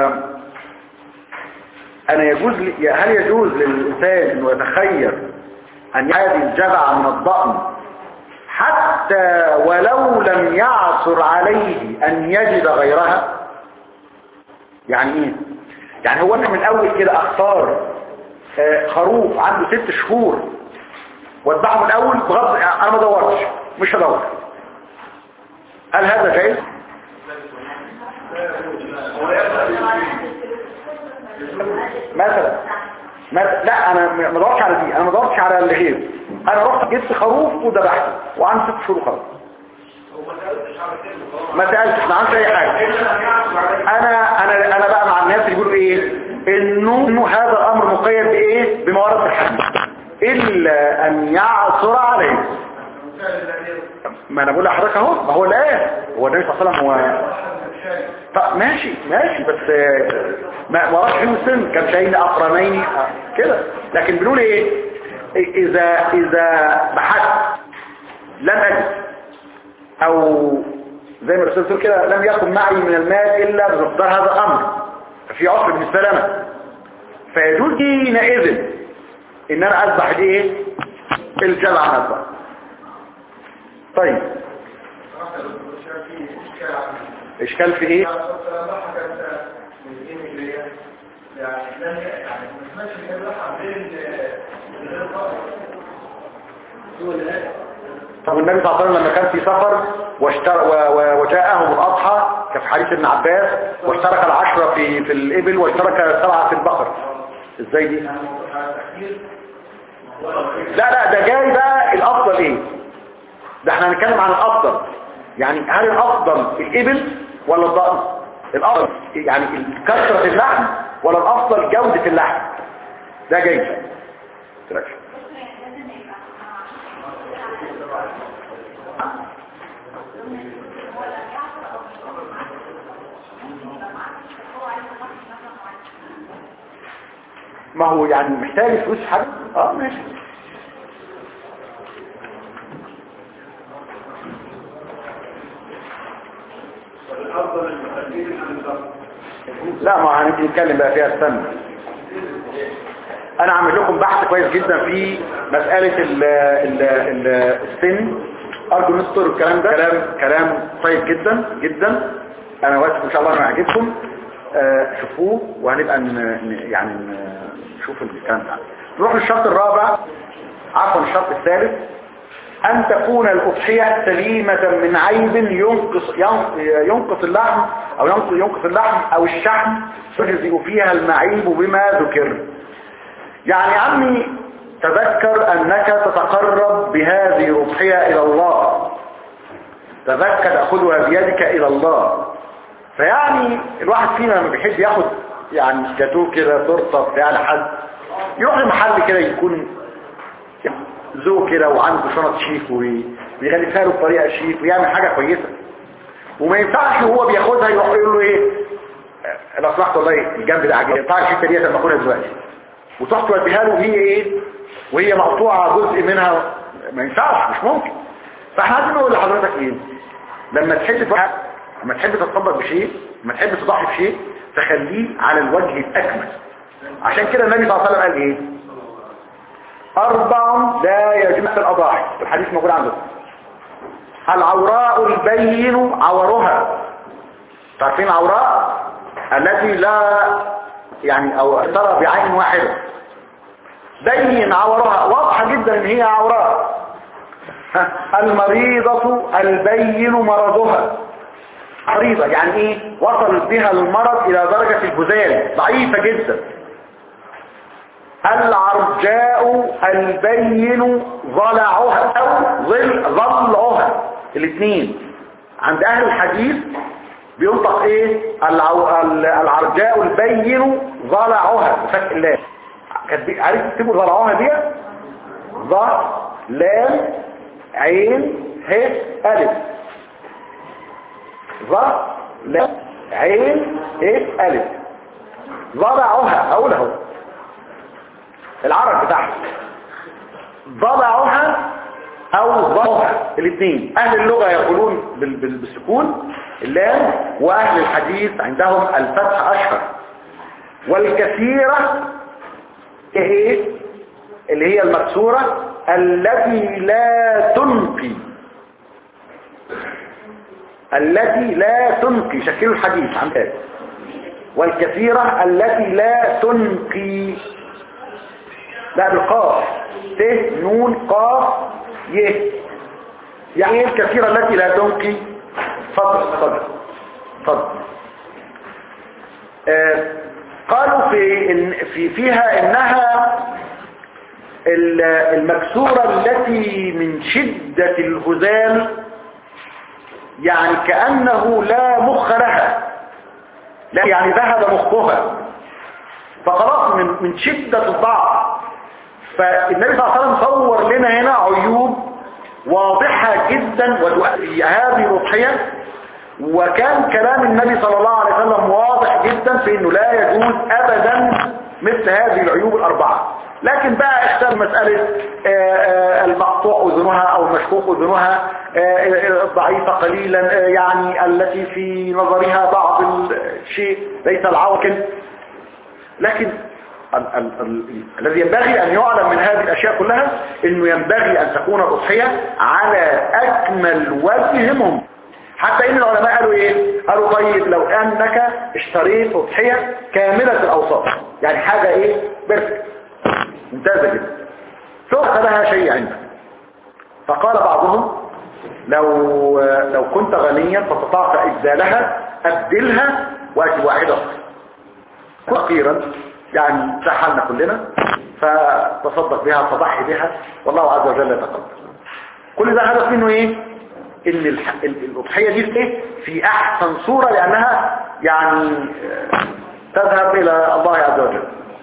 انا يجوز لي هل يجوز للانسان انه يتخير ان يعادي الجذع من الضأن حتى ولو لم يعثر عليه ان يجد غيرها يعني ايه يعني هو انا من اول كده اختار آه، خروف عنده ست شهور واتبعه من الاول بغض انا ما دورتش مش هدور هل هذا جائز مثلا مثلا لا انا ما دورتش على دي انا ما دورتش على اللي غيره انا رحت جبت خروف وذبحته وعنده ست شهور خلاص ما سالتش ما عملتش اي حاجه انا انا انا بقى مع الناس اللي بيقولوا ايه انه إنه هذا الامر مقيد بايه بما ورد في الحديث الا ان يعثر عليه ما انا بقول لحضرتك اهو ما هو الآن هو النبي صلى الله عليه وسلم هو طب ماشي ماشي بس آه، ما وراش فيه سن كان شايل اقرنين آه، كده لكن بنقول ايه اذا اذا بحثت لم اجد او زي ما الرسول بيقول كده لم يكن معي من المال الا بمقدار هذا الامر في عسر بالنسبه لنا فيجوز حينئذ ان انا اذبح الايه الجلع اذبح طيب اشكال في ايه طب النبي صلى الله عليه وسلم لما كان في سفر واشتر و- و- وجاءهم الأضحى كفي حديث ابن عباس واشترك العشرة في في الإبل واشترك السبعة في البقر ازاي دي لا لا ده جاي بقى الأفضل ايه ده احنا هنتكلم عن الأفضل يعني هل الأفضل الإبل ولا الضأن الأفضل يعني كثرة اللحم ولا الأفضل جودة اللحم ده جاي تركش ما هو يعني محتاج فلوس حد اه ماشي لا ما هنبتدي نتكلم بقى فيها استنى انا عامل لكم بحث كويس جدا في مسألة ال ال ال السن ارجو نستر الكلام ده كلام كلام طيب جدا جدا انا واثق ان شاء الله انه يعجبكم آه، شوفوه وهنبقى ن- ن- يعني ن- نشوف الكلام ده نروح للشرط الرابع عفوا الشرط الثالث أن تكون الأضحية سليمة من عيب ينقص ين- ينقص اللحم أو ينقص ينقص اللحم أو الشحم تجزئ فيها المعيب بما ذكر يعني عمي تذكر أنك تتقرب بهذه الأضحية إلى الله تذكر تأخذها بيدك إلى الله فيعني الواحد فينا لما بيحب ياخد يعني جاتوه كده تورته بتاع لحد يروح لمحل كده يكون ذوق كده وعنده شنط شيك وي- ويغلفها له بطريقه شيك ويعمل حاجه كويسه وما ينفعش وهو بياخدها يروح يقول له ايه آه، لو سمحت والله الجنب ده عجيب ما ينفعش الحته ديت لما اكلها دلوقتي وتروح توديها له وهي ايه وهي مقطوعه جزء منها ما ينفعش مش ممكن فاحنا عايزين نقول لحضرتك ايه لما تحب تضحي لما تحب تتصدق بشيء لما تحب تضحي بشيء تخليه على الوجه الاكمل عشان كده النبي صلى الله عليه وسلم قال ايه اربع لا يجمع الاضاحي الحديث موجود عندكم العوراء البين عورها تعرفين العوراء التي لا يعني او ترى بعين واحده بين عورها واضحه جدا ان هي عوراء المريضة البين مرضها مريضة يعني ايه وصل بها المرض الى درجة الجزال ضعيفة جدا العرجاء البين ضلعها او ظل ضلعها الاثنين عند اهل الحديث بينطق ايه العو... ال- العرجاء البين ضلعها بفتح الله كاتبين- عارف تكتبوا ضلعها دي ض لام عين ه ألف ظ لام عين ه ألف ضلعها أقول اهو العرب بتاعها ضلعها او ضمها الاثنين اهل اللغة يقولون بال- بال- بالسكون اللام واهل الحديث عندهم الفتح اشهر والكثيرة ايه اللي هي المكسورة التي لا تنقي التي لا تنقي شكل الحديث عن ذلك والكثيرة التي لا تنقي لا بالقاف ت نون قاف ي يعني ايه الكثيرة التي لا تنقي فضل فضل فضل آه قالوا في إن في فيها انها ال- المكسورة التي من شدة الهزال يعني كأنه لا مخ لها لا يعني ذهب مخها فخلاص من من شدة الضعف فالنبي صلى الله عليه وسلم صور لنا هنا عيوب واضحة جدا وتؤدي هذه الأضحية وكان كلام النبي صلى الله عليه وسلم واضح جدا في انه لا يجوز ابدا مثل هذه العيوب الاربعة لكن بقى اختار مسألة آه، آه، المقطوع اذنها او المشكوك اذنها آه، آه، الضعيفة قليلا آه، يعني التي في نظرها بعض الشيء ليس العوكل لكن ال ال ال الذي ينبغي أن يعلم من هذه الأشياء كلها أنه ينبغي أن تكون الأضحية على أكمل وجه ممكن حتى إن العلماء قالوا إيه قالوا طيب لو أنك اشتريت أضحية كاملة الأوساط يعني حاجة إيه بيرفكت ممتازة جدا ثم لها شيء عندك فقال بعضهم لو لو كنت غنيا فاستطعت إبدالها أبدلها وأجب واحدة فقيرا يعني سحلنا كلنا فتصدق بها تضحي بها والله عز وجل يتقبل كل ده هدف منه ايه ان الح... ال- الاضحيه دي في ايه في احسن صوره لانها يعني آه، تذهب الى الله عز وجل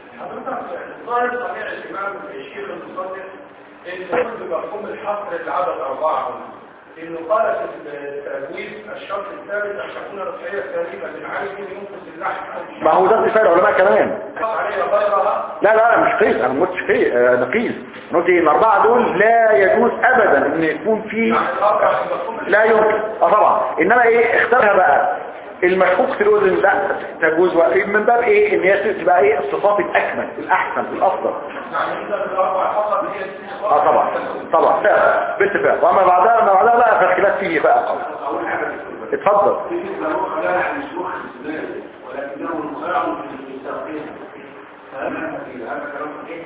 ظاهر صحيح الإمام الشيخ المصدق إن كل مفهوم الحصر العدد أربعة إنه قال في التأويل الشرط الثالث أن تكون الأضحية سليمة من عين ينقص اللحم ما هو ده اتفاق العلماء كمان عليها غيرها لا لا مش قيس انا ما قلتش قيس آه، نقيس أنا قلت إيه؟ الاربعه دول لا يجوز ابدا ان يكون في يعني الأربع مفهوم لا يمكن اه طبعا انما ايه اختارها بقى المشكوك في الاذن لا تجوز و- من باب ايه ان هي تبقى ايه الصفات الاكمل الاحسن الافضل يعني إذا الأربع فقط هي اه طبعا طبعا لا باتفاق واما بعدها ما بعدها بقى فالخلاف فيه بقى قوي أول حاجة اتفضل بالنسبة له خلاها عن مسلوخ السنان ولكنه مخاع في المستقيم فهل هذا في هذا كلام صحيح؟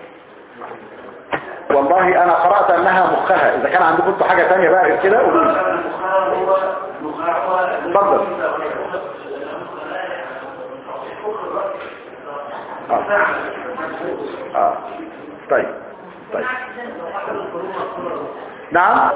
والله انا قرأت انها مخها اذا كان عندكم انتوا حاجة تانية بقى غير كده قولوا لي. المخاع هو مخاع اتفضل اه اه طيب طيب نعم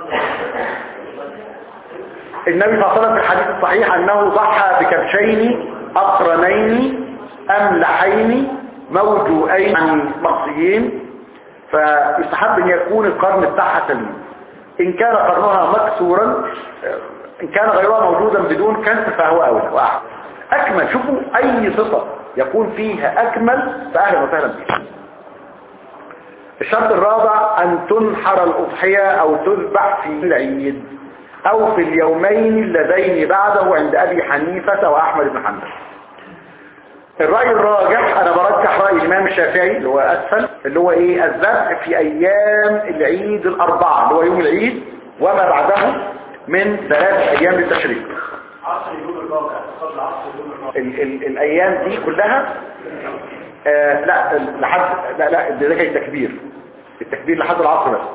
النبي صلى الله عليه وسلم في الحديث الصحيح انه ضحى بكبشين اقرنين املحين موجوئين عن مقصيين فيستحب ان يكون القرن بتاعها سليم ان كان قرنها مكسورا آه، ان كان غيرها موجودا بدون كسر فهو اولى واحد اكمل شوفوا اي صفة يكون فيها اكمل فاهلا وسهلا بها الشرط الرابع ان تنحر الاضحية او تذبح في العيد او في اليومين اللذين بعده عند ابي حنيفة واحمد بن حنبل الرأي الراجح انا برجح رأي الامام الشافعي اللي هو اسفل اللي هو ايه الذبح في ايام العيد الاربعة اللي هو يوم العيد وما بعده من ثلاث ايام للتشريق عصر اليوم الرابع قبل عصر اليوم الرابع ال ال الايام دي كلها آه لا لحد لا لا ده كان التكبير التكبير لحد العصر بس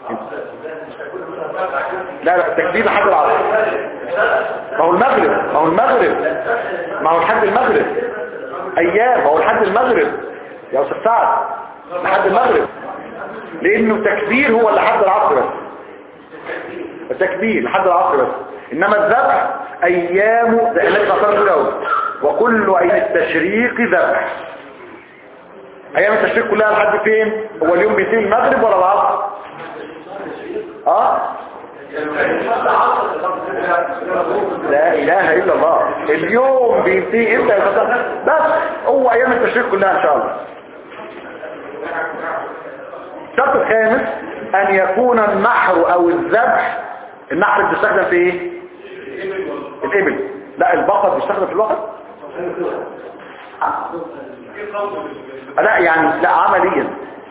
لا لا التكبير لحد العصر ما هو المغرب ما هو المغرب ما هو لحد المغرب ايام ما هو لحد المغرب يا استاذ سعد لحد المغرب لانه تكبير هو لحد العصر بس التكبير لحد العصر بس انما الذبح ايام التي خطرت له وكل ايام التشريق ذبح ايام التشريق كلها لحد فين هو اليوم بينتهي المغرب ولا العصر اه لا اله الا الله اليوم بينتهي امتى يا فتى بس هو ايام التشريق كلها ان شاء الله الشرط الخامس ان يكون النحر او الذبح النحر بيستخدم في ايه الابل لا البقر بيستخدم في البقر لا يعني لا عمليا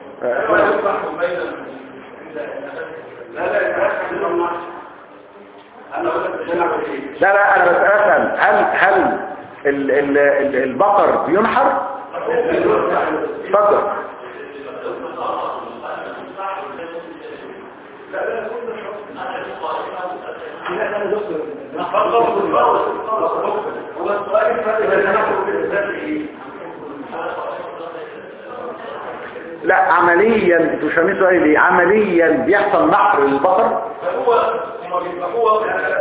لا لا يتركز من النحر انا اقول لك عشان اعمل ايه لا لا انا بسأل هل هل ال ال ال البقر بينحر اتفضل هو السؤال الفرق بين النحر والذبح ايه لا عمليا انتوا مش فاهمين سؤالي ليه عمليا بيحصل نحر للبقر هو هو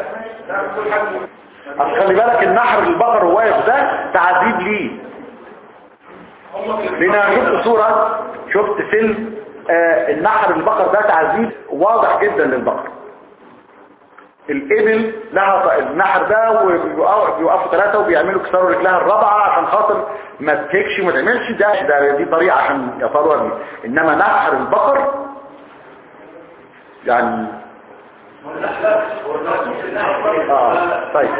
اصل خلي بالك النحر للبقر واقف ده تعذيب ليه لان انا شفت صورة شفت فيلم آه النحر للبقر ده تعذيب واضح جدا للبقر الابل لها ط- النحر ده وبيقفوا بيوقفوا ثلاثة وبيعملوا كسروا رجلها الرابعة عشان خاطر ما تهكش وما تعملش ده, ده دي طريقة عشان يصلوا بيه انما نحر البقر يعني اه طيب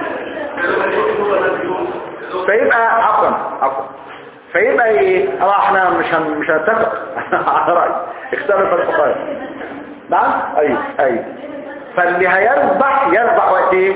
فيبقى عفوا عفوا فيبقى ايه اه احنا مش هن مش هنتفق على رايي اختلف الفقهاء نعم ايوه ايوه فاللي هيذبح يذبح وقت ايه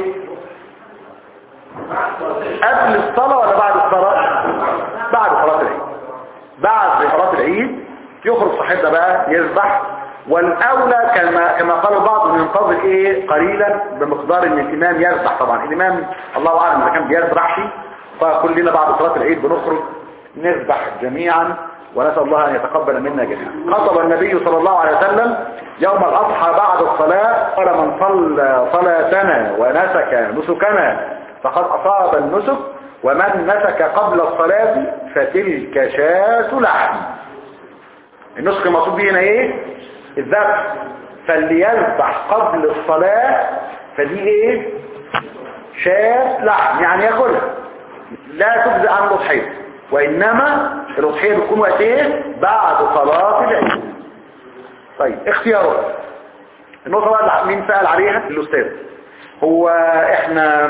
قبل الصلاة ولا بعد الصلاة بعد صلاة العيد بعد صلاة العيد يخرج صاحبنا بقى يذبح والاولى كما كما قال البعض انه ينتظر ايه قليلا بمقدار ان الامام يذبح طبعا الامام الله اعلم اذا كان بيذبحش فكلنا بعد صلاة العيد بنخرج نذبح جميعا ونسأل الله أن يتقبل منا جميعا خطب النبي صلى الله عليه وسلم يوم الأضحى بعد الصلاة قال من صلى صلاتنا ونسك نسكنا فقد أصاب النسك ومن نسك قبل الصلاة فتلك شاة لحم النسك المقصود به هنا ايه الذبح فاللي يذبح قبل الصلاة فدي ايه شاة لحم يعني ياكلها لا تجزئ عن الأضحية وإنما الأضحية بتكون وقت ايه بعد صلاة العيد طيب اختيارات النقطة بقى اللي مين سأل عليها الأستاذ هو احنا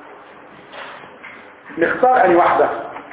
نختار أي واحدة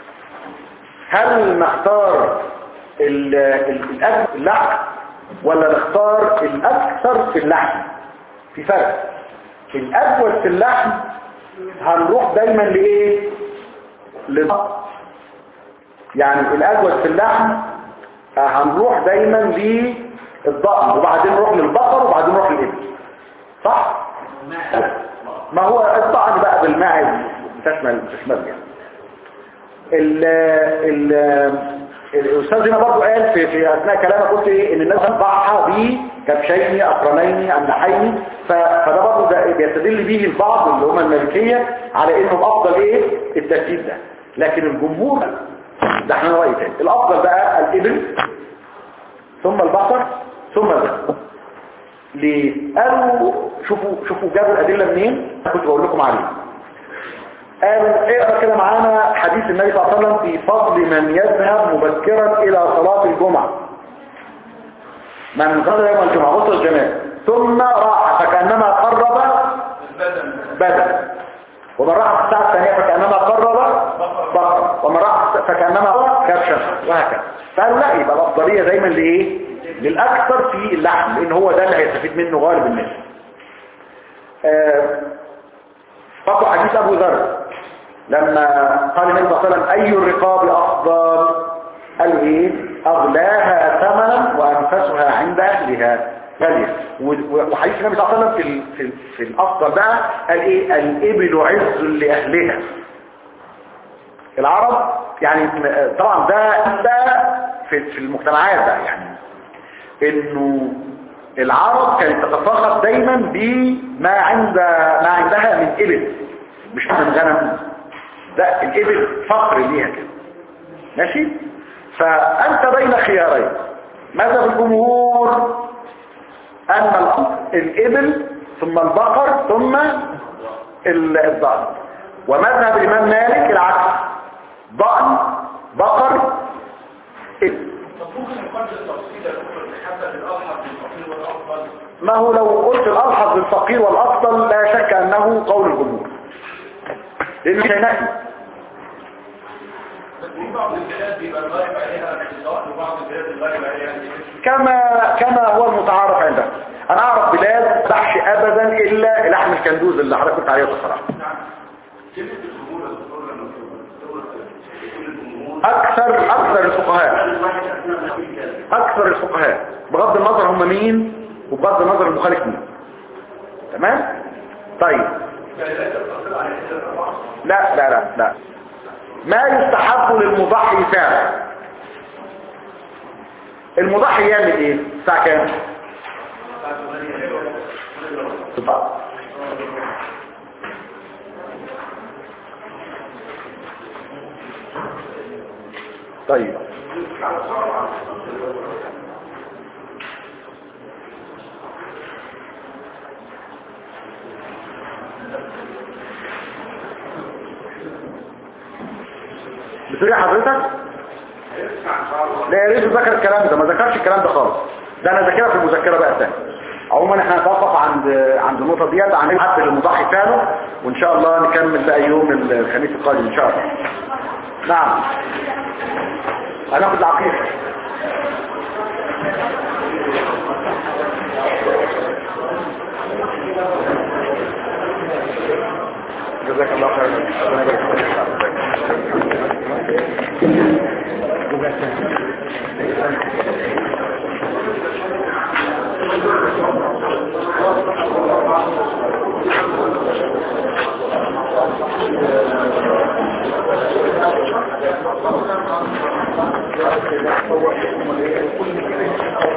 هل نختار ال- ال- الأكثر اللحم ولا نختار الأكثر في اللحم في فرق الأجود في اللحم هنروح دايما لإيه للضأن يعني الأجود في اللحم آه، هنروح دايما للضأن وبعدين نروح للبقر وبعدين نروح للإبل صح؟ ما هو الطعن بقى بالماعز بتشمل بتشمل يعني ال ال الاستاذ هنا برضو قال في, في اثناء كلامه قلت ايه ان الناس ضعها بكبشين اقرنين املحين ف- فده برضو ده بيستدل به البعض اللي هم المالكيه على انه افضل ايه الترتيب ده لكن الجمهور ده احنا راي تاني الافضل بقى الابل ثم البقر ثم الغنم ليه قالوا شوفوا شوفوا جابوا الادله منين أنا كنت بقول لكم عليه قالوا اقرا كده معانا حديث النبي صلى الله عليه وسلم في فضل من يذهب مبكرا الى صلاة الجمعة من غدا يوم الجمعة غسل الجماعة ثم راح فكأنما قرب بدن ومن راح في الساعة الثانية فكأنما قرب بقر ومن راح فكأنما كبشا وهكذا فقالوا لا يبقى الأفضلية دايما لإيه للأكثر في اللحم لأن هو ده اللي هيستفيد منه غالب الناس آه، فقط حديث أبو ذر لما قال النبي صلى الله عليه وسلم أي الرقاب أفضل قال إيه أغلاها ثمنا وأنفسها عند أهلها غالية و- وحديث النبي صلى الله عليه وسلم في, ال- في, ال- في الأفضل بقى قال إيه الإبل عز لأهلها العرب يعني م- طبعا ده ده في, في المجتمعات ده يعني انه العرب كانت تتفاخر دايما بما عند ما عندها من ابل مش من غنم لا الابل فقر ليها كده ماشي فانت بين خيارين ماذا الجمهور ان الأمر الابل ثم البقر ثم ال- الضأن ومذهب الامام مالك العكس ضأن بقر إبل طب ممكن نقدر التفصيل يا دكتور حسب الألحق بالفقير والأفضل ما هو لو قلت الألحظ بالفقير والأفضل لا شك أنه قول الجمهور لأنه مش هينقي بس في بعض البلاد بيبقى الغالب عليها الاقتصاد وبعض البلاد الغالب عليها كما كما هو المتعارف عندنا انا اعرف بلاد ما تفتحش ابدا الا لحم الكندوز اللي حضرتك كنت عليه بصراحه اكثر اكثر الفقهاء اكثر الفقهاء بغض النظر هم مين وبغض النظر المخالف مين تمام طيب لا لا لا لا ما يستحب للمضحي فعلا المضحي يعمل ايه الساعه كام طيب. طيب بتقول إيه حضرتك لا يا ريت ذكر الكلام ده ما ذكرش الكلام ده خالص ده انا ذاكرها في المذكره بقى تاني عموما احنا هنتوقف عند عند النقطه ديت عن حد المضحي فعله وان شاء الله نكمل بقى يوم الخميس القادم ان شاء الله نعم هناخد العقيقه جزاك الله خيرا ربنا يبارك فيك